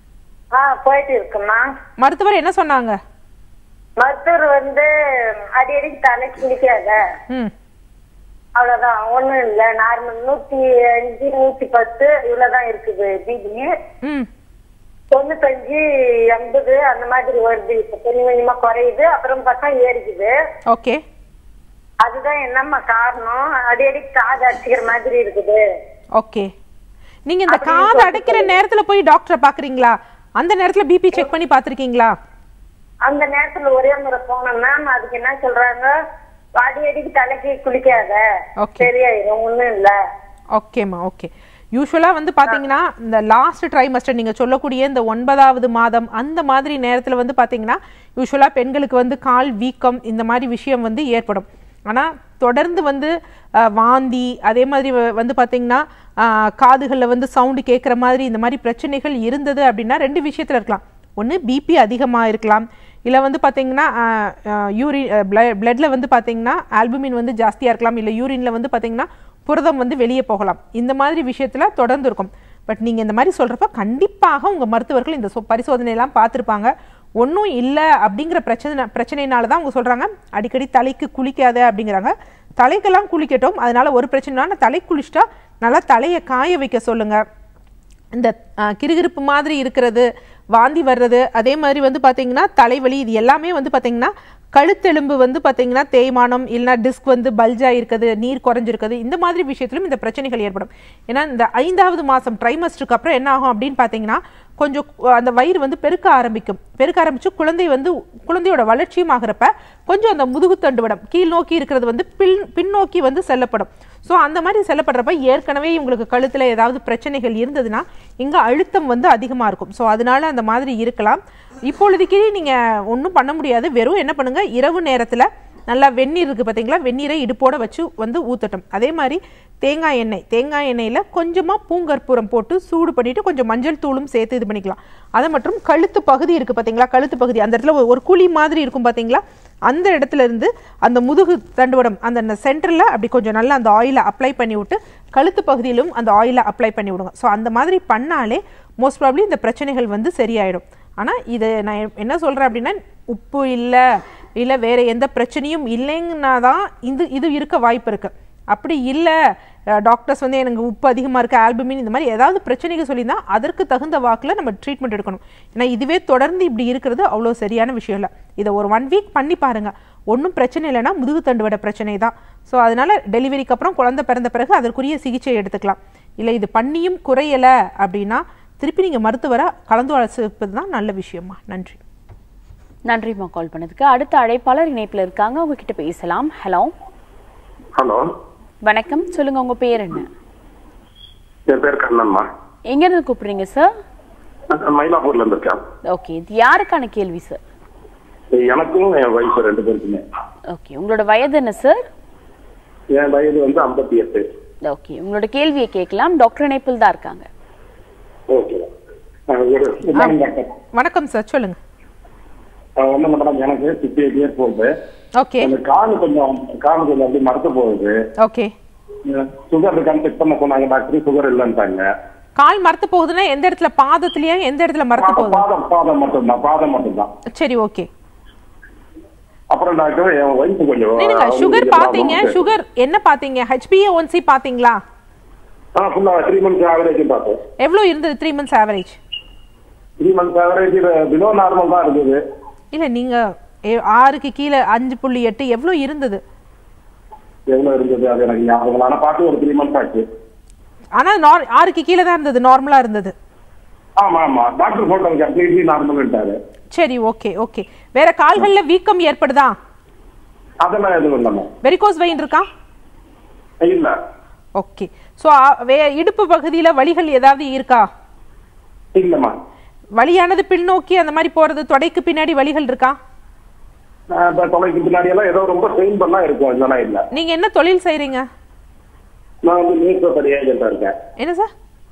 Speaker 5: ஆ போயிட்டு இருக்குமா
Speaker 2: மருத்துவர் என்ன சொன்னாங்க
Speaker 5: மருத்துவர் வந்து அடி அடிக்கு தலைக்கு குளிக்காத
Speaker 2: ம்
Speaker 5: அவ்வளவுதான் ஒண்ணும் இல்ல நார்மல் நூத்தி அஞ்சு நூத்தி பத்து இவ்வளவுதான் இருக்குது பிபி
Speaker 2: ம்
Speaker 5: தொண்ணூத்தஞ்சு எண்பது அந்த மாதிரி வருது இப்ப கொஞ்சம் கொஞ்சமா குறையுது அப்புறம் பார்த்தா ஏறிக்குது
Speaker 2: ஓகே
Speaker 5: அதுதான் என்னம்மா காரணம் அடி அடி காது அடிச்சுக்கிற மாதிரி இருக்குது
Speaker 2: ஓகே நீங்க இந்த காது அடைக்கிற நேரத்துல போய் டாக்டரை பாக்குறீங்களா அந்த நேரத்துல பிபி செக் பண்ணி பார்த்திருக்கீங்களா
Speaker 5: அந்த நேரத்துல ஒரே முறை போனோம்னா அதுக்கு என்ன சொல்றாங்க அடி அடிக்கு தலைக்கு குளிக்காத
Speaker 2: Okay.
Speaker 5: சரியாயிரும் ஒண்ணும் இல்ல
Speaker 2: ஓகேம்மா ஓகே யூஸ்வலாக வந்து பார்த்தீங்கன்னா இந்த லாஸ்ட் ட்ரைமஸ்டர் நீங்கள் சொல்லக்கூடிய இந்த ஒன்பதாவது மாதம் அந்த மாதிரி நேரத்தில் வந்து பார்த்தீங்கன்னா யூஸ்வலாக பெண்களுக்கு வந்து கால் வீக்கம் இந்த மாதிரி விஷயம் வந்து ஏற்படும் ஆனால் தொடர்ந்து வந்து அஹ், வாந்தி அதே மாதிரி வ- வந்து பார்த்தீங்கன்னா காதுகளில் வந்து சவுண்டு கேட்குற மாதிரி இந்த மாதிரி பிரச்சனைகள் இருந்தது அப்படின்னா ரெண்டு விஷயத்தில் இருக்கலாம் ஒன்று பிபி அதிகமாக இருக்கலாம் இல்லை வந்து பார்த்தீங்கன்னா யூரின் பிளட்டில் வந்து பார்த்தீங்கன்னா ஆல்புமின் வந்து ஜாஸ்தியாக இருக்கலாம் இல்லை யூரின்ல வந்து பார்த்தீங்கன்னா புரதம் வந்து வெளியே போகலாம் இந்த மாதிரி விஷயத்தில் தொடர்ந்து இருக்கும் பட் நீங்கள் இந்த மாதிரி சொல்கிறப்ப கண்டிப்பாக உங்கள் மருத்துவர்கள் இந்த சொ- பரிசோதனையெல்லாம் பார்த்துருப்பாங்க ஒன்றும் இல்லை அப்படிங்கிற பிரச்சனை பிரச்சனைனால தான் அவங்க சொல்கிறாங்க அடிக்கடி தலைக்கு குளிக்காத அப்படிங்கிறாங்க தலைக்கெல்லாம் குளிக்கட்டும் அதனால ஒரு பிரச்சனைனா தலை குளிச்சிட்டா நல்லா தலையை காய வைக்க சொல்லுங்கள் இந்த அஹ், கிறுகிறுப்பு மாதிரி இருக்கிறது வாந்தி வர்றது அதே மாதிரி வந்து பார்த்தீங்கன்னா தலைவலி இது எல்லாமே வந்து பார்த்தீங்கன்னா கழுத்தெலும்பு வந்து பார்த்தீங்கன்னா தேய்மானம் இல்லைனா டிஸ்க் வந்து பல்ஜா இருக்குது நீர் குறைஞ்சிருக்குது இந்த மாதிரி விஷயத்திலும் இந்த பிரச்சனைகள் ஏற்படும் ஏன்னா இந்த ஐந்தாவது மாதம் ட்ரைமஸ்டருக்கு அப்புறம் என்ன ஆகும் அப்படின்னு பார்த்தீங்கன்னா கொஞ்சம் கு- அந்த வயிறு வந்து பெருக்க ஆரம்பிக்கும் பெருக்க ஆரம்பிச்சு குழந்தை வந்து குழந்தையோட வளர்ச்சியும் ஆகிறப்ப கொஞ்சம் அந்த முதுகுத்தண்டு வடம் கீழ் நோக்கி இருக்கிறது வந்து பின் பின்னோக்கி வந்து செல்லப்படும் ஸோ அந்த மாதிரி செல்லப்படுறப்ப ஏற்கனவே உங்களுக்கு கழுத்தில் ஏதாவது பிரச்சனைகள் இருந்ததுன்னா இங்கே அழுத்தம் வந்து அதிகமாக இருக்கும் ஸோ அதனால அந்த மாதிரி இருக்கலாம் இப்பொழுதைக்கு நீங்கள் ஒன்றும் பண்ண முடியாது வெறும் என்ன பண்ணுங்க இரவு நேரத்தில் நல்லா வெந்நீர் இருக்குது பார்த்தீங்களா வெந்நீரை இடுப்போட வச்சு வந்து ஊற்றட்டும் அதே மாதிரி தேங்காய் எண்ணெய் தேங்காய் எண்ணெயில் கொஞ்சமாக பூங்கற்பூரம் போட்டு சூடு பண்ணிவிட்டு கொஞ்சம் மஞ்சள் தூளும் சேர்த்து இது பண்ணிக்கலாம் அதை மற்றும் கழுத்து பகுதி இருக்குது பார்த்தீங்களா கழுத்து பகுதி அந்த இடத்துல ஒரு- ஒரு குழி மாதிரி இருக்கும் பார்த்தீங்களா அந்த இடத்துல இருந்து அந்த முதுகு தண்டுவடம் அந்த சென்டரில் அப்படி கொஞ்சம் நல்லா அந்த ஆயிலை அப்ளை பண்ணி விட்டு கழுத்து பகுதியிலும் அந்த ஆயிலை அப்ளை பண்ணி விடுங்க ஸோ அந்த மாதிரி பண்ணாலே மோஸ்ட் ப்ராப்ளி இந்த பிரச்சனைகள் வந்து சரியாயிடும் ஆனால் இது நான் எ- என்ன சொல்கிறேன் அப்படின்னா உப்பு இல்லை இல்லை வேற எந்த பிரச்சனையும் இல்லைங்கன்னா தான் இது இது இருக்க வாய்ப்பு இருக்கு அப்படி இல்லை டாக்டர்ஸ் வந்து எனக்கு உப்பு அதிகமாக இருக்குது ஆல்பமின் இந்த மாதிரி ஏதாவது பிரச்சனைகள் சொல்லியிருந்தா அதற்கு தகுந்த வாக்கில் நம்ம ட்ரீட்மெண்ட் எடுக்கணும் ஏன்னா இதுவே தொடர்ந்து இப்படி இருக்கிறது அவ்வளோ சரியான விஷயம் இல்லை இதை ஒரு ஒன் வீக் பண்ணி பாருங்க ஒன்றும் பிரச்சனை இல்லைன்னா முதுகு தண்டுவட பிரச்சனை தான் ஸோ அதனால டெலிவரிக்கு அப்புறம் குழந்தை பிறந்த பிறகு அதற்குரிய சிகிச்சை எடுத்துக்கலாம் இல்லை இது பண்ணியும் குறையலை அப்படின்னா திருப்பி நீங்கள் மருத்துவரை கலந்து ஆலோசிப்பது தான் நல்ல விஷயமா நன்றி
Speaker 1: நன்றிம்மா கால் பண்ணதுக்கு அடுத்த அழைப்பாளர் இணைப்புல இருக்காங்க அவங்க கிட்ட பேசலாம் ஹலோ
Speaker 6: ஹலோ
Speaker 1: வணக்கம் சொல்லுங்க உங்க பேர் என்ன
Speaker 6: என் பேர் கண்ணன்மா
Speaker 1: எங்க இருந்து கூப்பிடுறீங்க சார்
Speaker 6: நான் மயிலாப்பூர்ல இருந்து இருக்கேன்
Speaker 1: ஓகே இது யாருக்கான கேள்வி சார்
Speaker 6: எனக்கும் என் வயசு ரெண்டு பேருக்குமே
Speaker 1: ஓகே உங்களோட வயது என்ன சார்
Speaker 6: என் வயது வந்து ஐம்பத்தி எட்டு
Speaker 1: ஓகே உங்களோட கேள்வியை கேட்கலாம் டாக்டர் இணைப்பில் தான் இருக்காங்க
Speaker 6: ஓகே ஒரு குட் மார்னிங் டாக்டர்
Speaker 2: வணக்கம் சார் சொல்லுங்க
Speaker 6: ஒன்றும் மேடம் எனக்கு ஃபிஃப்டி எயிட் இயர்ஸ் போகுது
Speaker 2: ஓகே
Speaker 6: அந்த காலு கொஞ்சம் காலு கொஞ்சம் அப்படி மறந்து போகுது
Speaker 2: ஓகே
Speaker 6: சுகர் இருக்கான்னு செக் பண்ண சொன்னாங்க டாக்டர் சுகர் இல்லைன்ட்டாங்க
Speaker 2: கால் மரத்து போகுதுன்னா எந்த இடத்துல பாதத்திலயா எந்த இடத்துல மரத்து
Speaker 6: பாதம்
Speaker 2: போகுது
Speaker 6: பாதம் பாதம் மட்டும்தான் பாதம் மட்டும்தான்
Speaker 2: சரி ஓகே
Speaker 6: அப்புறம் டாக்டர் என் வயசு கொஞ்சம்
Speaker 2: நீங்க
Speaker 6: அவங்களுக்கு
Speaker 2: சுகர்
Speaker 6: problem
Speaker 2: பாத்தீங்க
Speaker 6: இருக்கு.
Speaker 2: சுகர் என்ன பாத்தீங்க ஹெச்பிஏ ஒன்சி பாத்தீங்களா
Speaker 6: ஆ ஃபுல்லா த்ரீ மந்த்ஸ் ஆவரேஜ் பார்த்தோம்
Speaker 2: எவ்வளவு இருந்தது three months average
Speaker 6: three months average below normal தான் இருந்தது
Speaker 2: இல்ல நீங்க ஏ- ஆறுக்கு கீழே அஞ்சு புள்ளி எட்டு எவ்வளவு இருந்தது
Speaker 6: எவ்வளவு இருந்தது அது எனக்கு ஞாபகம் இல்லை. ஆனா பார்த்து ஒரு த்ரீ மந்த்ஸ் ஆச்சு
Speaker 2: ஆனா நார் ஆறுக்கு கீழே தான் இருந்தது நார்மலா இருந்தது
Speaker 6: ஆமா ஆமா டாக்டர் சொல்றாங்க கம்ப்ளீட்லி நார்மல்ட்டாரு
Speaker 2: சரி ஓகே ஓகே வேற கால்கள்ல வீக்கம் ஏற்படுதா
Speaker 6: அதெல்லாம் எதுவும் இல்லைம்மா
Speaker 2: வெரிகோஸ் வெயின் இருக்கா
Speaker 6: இல்ல
Speaker 2: ஓகே ஸோ இடுப்பு பகுதியில வலிகள் ஏதாவது இருக்கா
Speaker 6: இல்லம்மா
Speaker 2: வலியானது பின்னோக்கி அந்த மாதிரி போறது தொடைக்கு பின்னாடி வலிகள் இருக்கா
Speaker 6: நான் இப்ப தொலைக்கு பின்னாடி எல்லாம் ஏதோ ரொம்ப ஸ்ட்ரெயின் பண்ணா இருக்கும் இதெல்லாம் இல்ல
Speaker 2: நீங்க என்ன தொழில் செய்றீங்க
Speaker 6: நான் வந்து நியூஸ் பேப்பர் ஏஜென்டா இருக்கேன்
Speaker 2: என்ன சார்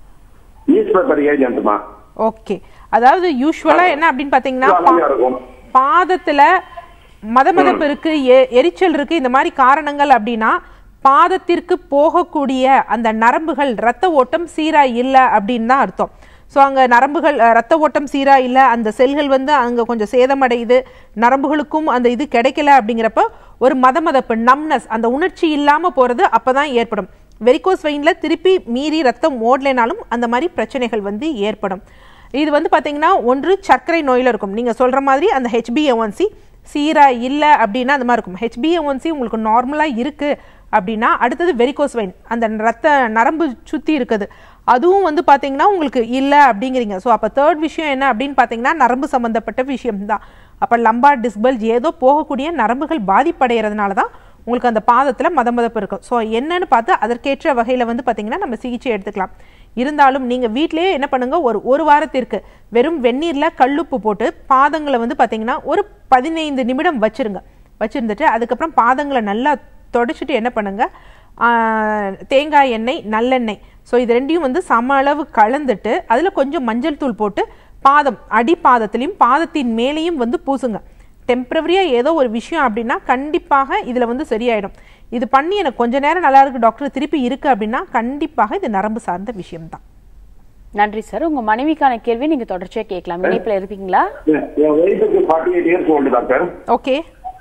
Speaker 6: நியூஸ் பேப்பர் ஏஜென்ட்மா
Speaker 2: ஓகே அதாவது யூஸ்வலா என்ன அப்படின்னு பாத்தீங்கன்னா
Speaker 6: ஜாலியா
Speaker 2: பா-
Speaker 6: இருக்கும்
Speaker 2: பாதத்துல மதமதப்பு இருக்கு எ- எரிச்சல் இருக்கு இந்த மாதிரி காரணங்கள் அப்படின்னா பாதத்திற்கு போகக்கூடிய அந்த நரம்புகள் ரத்த ஓட்டம் சீரா இல்லை அப்படின்னு தான் அர்த்தம் ஸோ அங்கே நரம்புகள் அஹ், ரத்த ஓட்டம் சீரா இல்லை அந்த செல்கள் வந்து அங்கே கொஞ்சம் சேதமடையுது நரம்புகளுக்கும் அந்த இது கிடைக்கல அப்படிங்கிறப்ப ஒரு மதமதப்பு நம்னஸ் அந்த உணர்ச்சி இல்லாமல் போகிறது அப்போ தான் ஏற்படும் வெரிகோஸ் வெயினில் திருப்பி மீறி ரத்தம் ஓடலைனாலும் அந்த மாதிரி பிரச்சனைகள் வந்து ஏற்படும் இது வந்து பார்த்தீங்கன்னா ஒன்று சர்க்கரை நோயில் இருக்கும் நீங்கள் சொல்கிற மாதிரி அந்த ஹெச்பிஏஒன்சி சீரா இல்லை அப்படின்னா அந்த மாதிரி இருக்கும் ஹெச்பிஏஒன்சி உங்களுக்கு நார்மலாக இருக்குது அப்படின்னா அடுத்தது வெரிகோஸ் வெயின் அந்த ரத்த நரம்பு சுற்றி இருக்குது அதுவும் வந்து பார்த்தீங்கன்னா உங்களுக்கு இல்லை அப்படிங்கிறீங்க ஸோ அப்போ தேர்ட் விஷயம் என்ன அப்படின்னு பார்த்தீங்கன்னா நரம்பு சம்மந்தப்பட்ட விஷயம் தான் அப்போ லம்பார் டிஸ்பல்ஜ் ஏதோ போகக்கூடிய நரம்புகள் பாதிப்படைகிறதுனால தான் உங்களுக்கு அந்த பாதத்தில் மதமதப்பு இருக்கும் ஸோ என்னன்னு பார்த்து அதற்கேற்ற வகையில் வந்து பார்த்தீங்கன்னா நம்ம சிகிச்சை எடுத்துக்கலாம் இருந்தாலும் நீங்கள் வீட்டிலேயே என்ன பண்ணுங்க ஒரு ஒரு வாரத்திற்கு வெறும் வெந்நீரில் கல்லுப்பு போட்டு பாதங்களை வந்து பார்த்தீங்கன்னா ஒரு பதினைந்து நிமிடம் வச்சிருங்க வச்சிருந்துட்டு அதுக்கப்புறம் பாதங்களை நல்லா தொடச்சிட்டு என்ன பண்ணுங்க ஆ, தேங்காய் எண்ணெய் நல்லெண்ணெய் ஸோ இது ரெண்டையும் வந்து சம அளவு கலந்துட்டு அதில் கொஞ்சம் மஞ்சள் தூள் போட்டு பாதம் அடிப்பாதத்திலையும் பாதத்தின் மேலேயும் வந்து பூசுங்க டெம்பரவரியாக ஏதோ ஒரு விஷயம் அப்படின்னா கண்டிப்பாக இதில் வந்து சரியாயிடும் இது பண்ணி எனக்கு கொஞ்ச நேரம் நல்லா இருக்கு டாக்டர் திருப்பி இருக்கு அப்படின்னா கண்டிப்பாக இது நரம்பு சார்ந்த விஷயம்தான்
Speaker 1: நன்றி சார் உங்க மனைவிக்கான கேள்வி நீங்க தொடர்ச்சியா கேட்கலாம் இணைப்புல இருப்பீங்களா
Speaker 6: என் என் வயசுக்கு forty eight years old doctor
Speaker 2: okay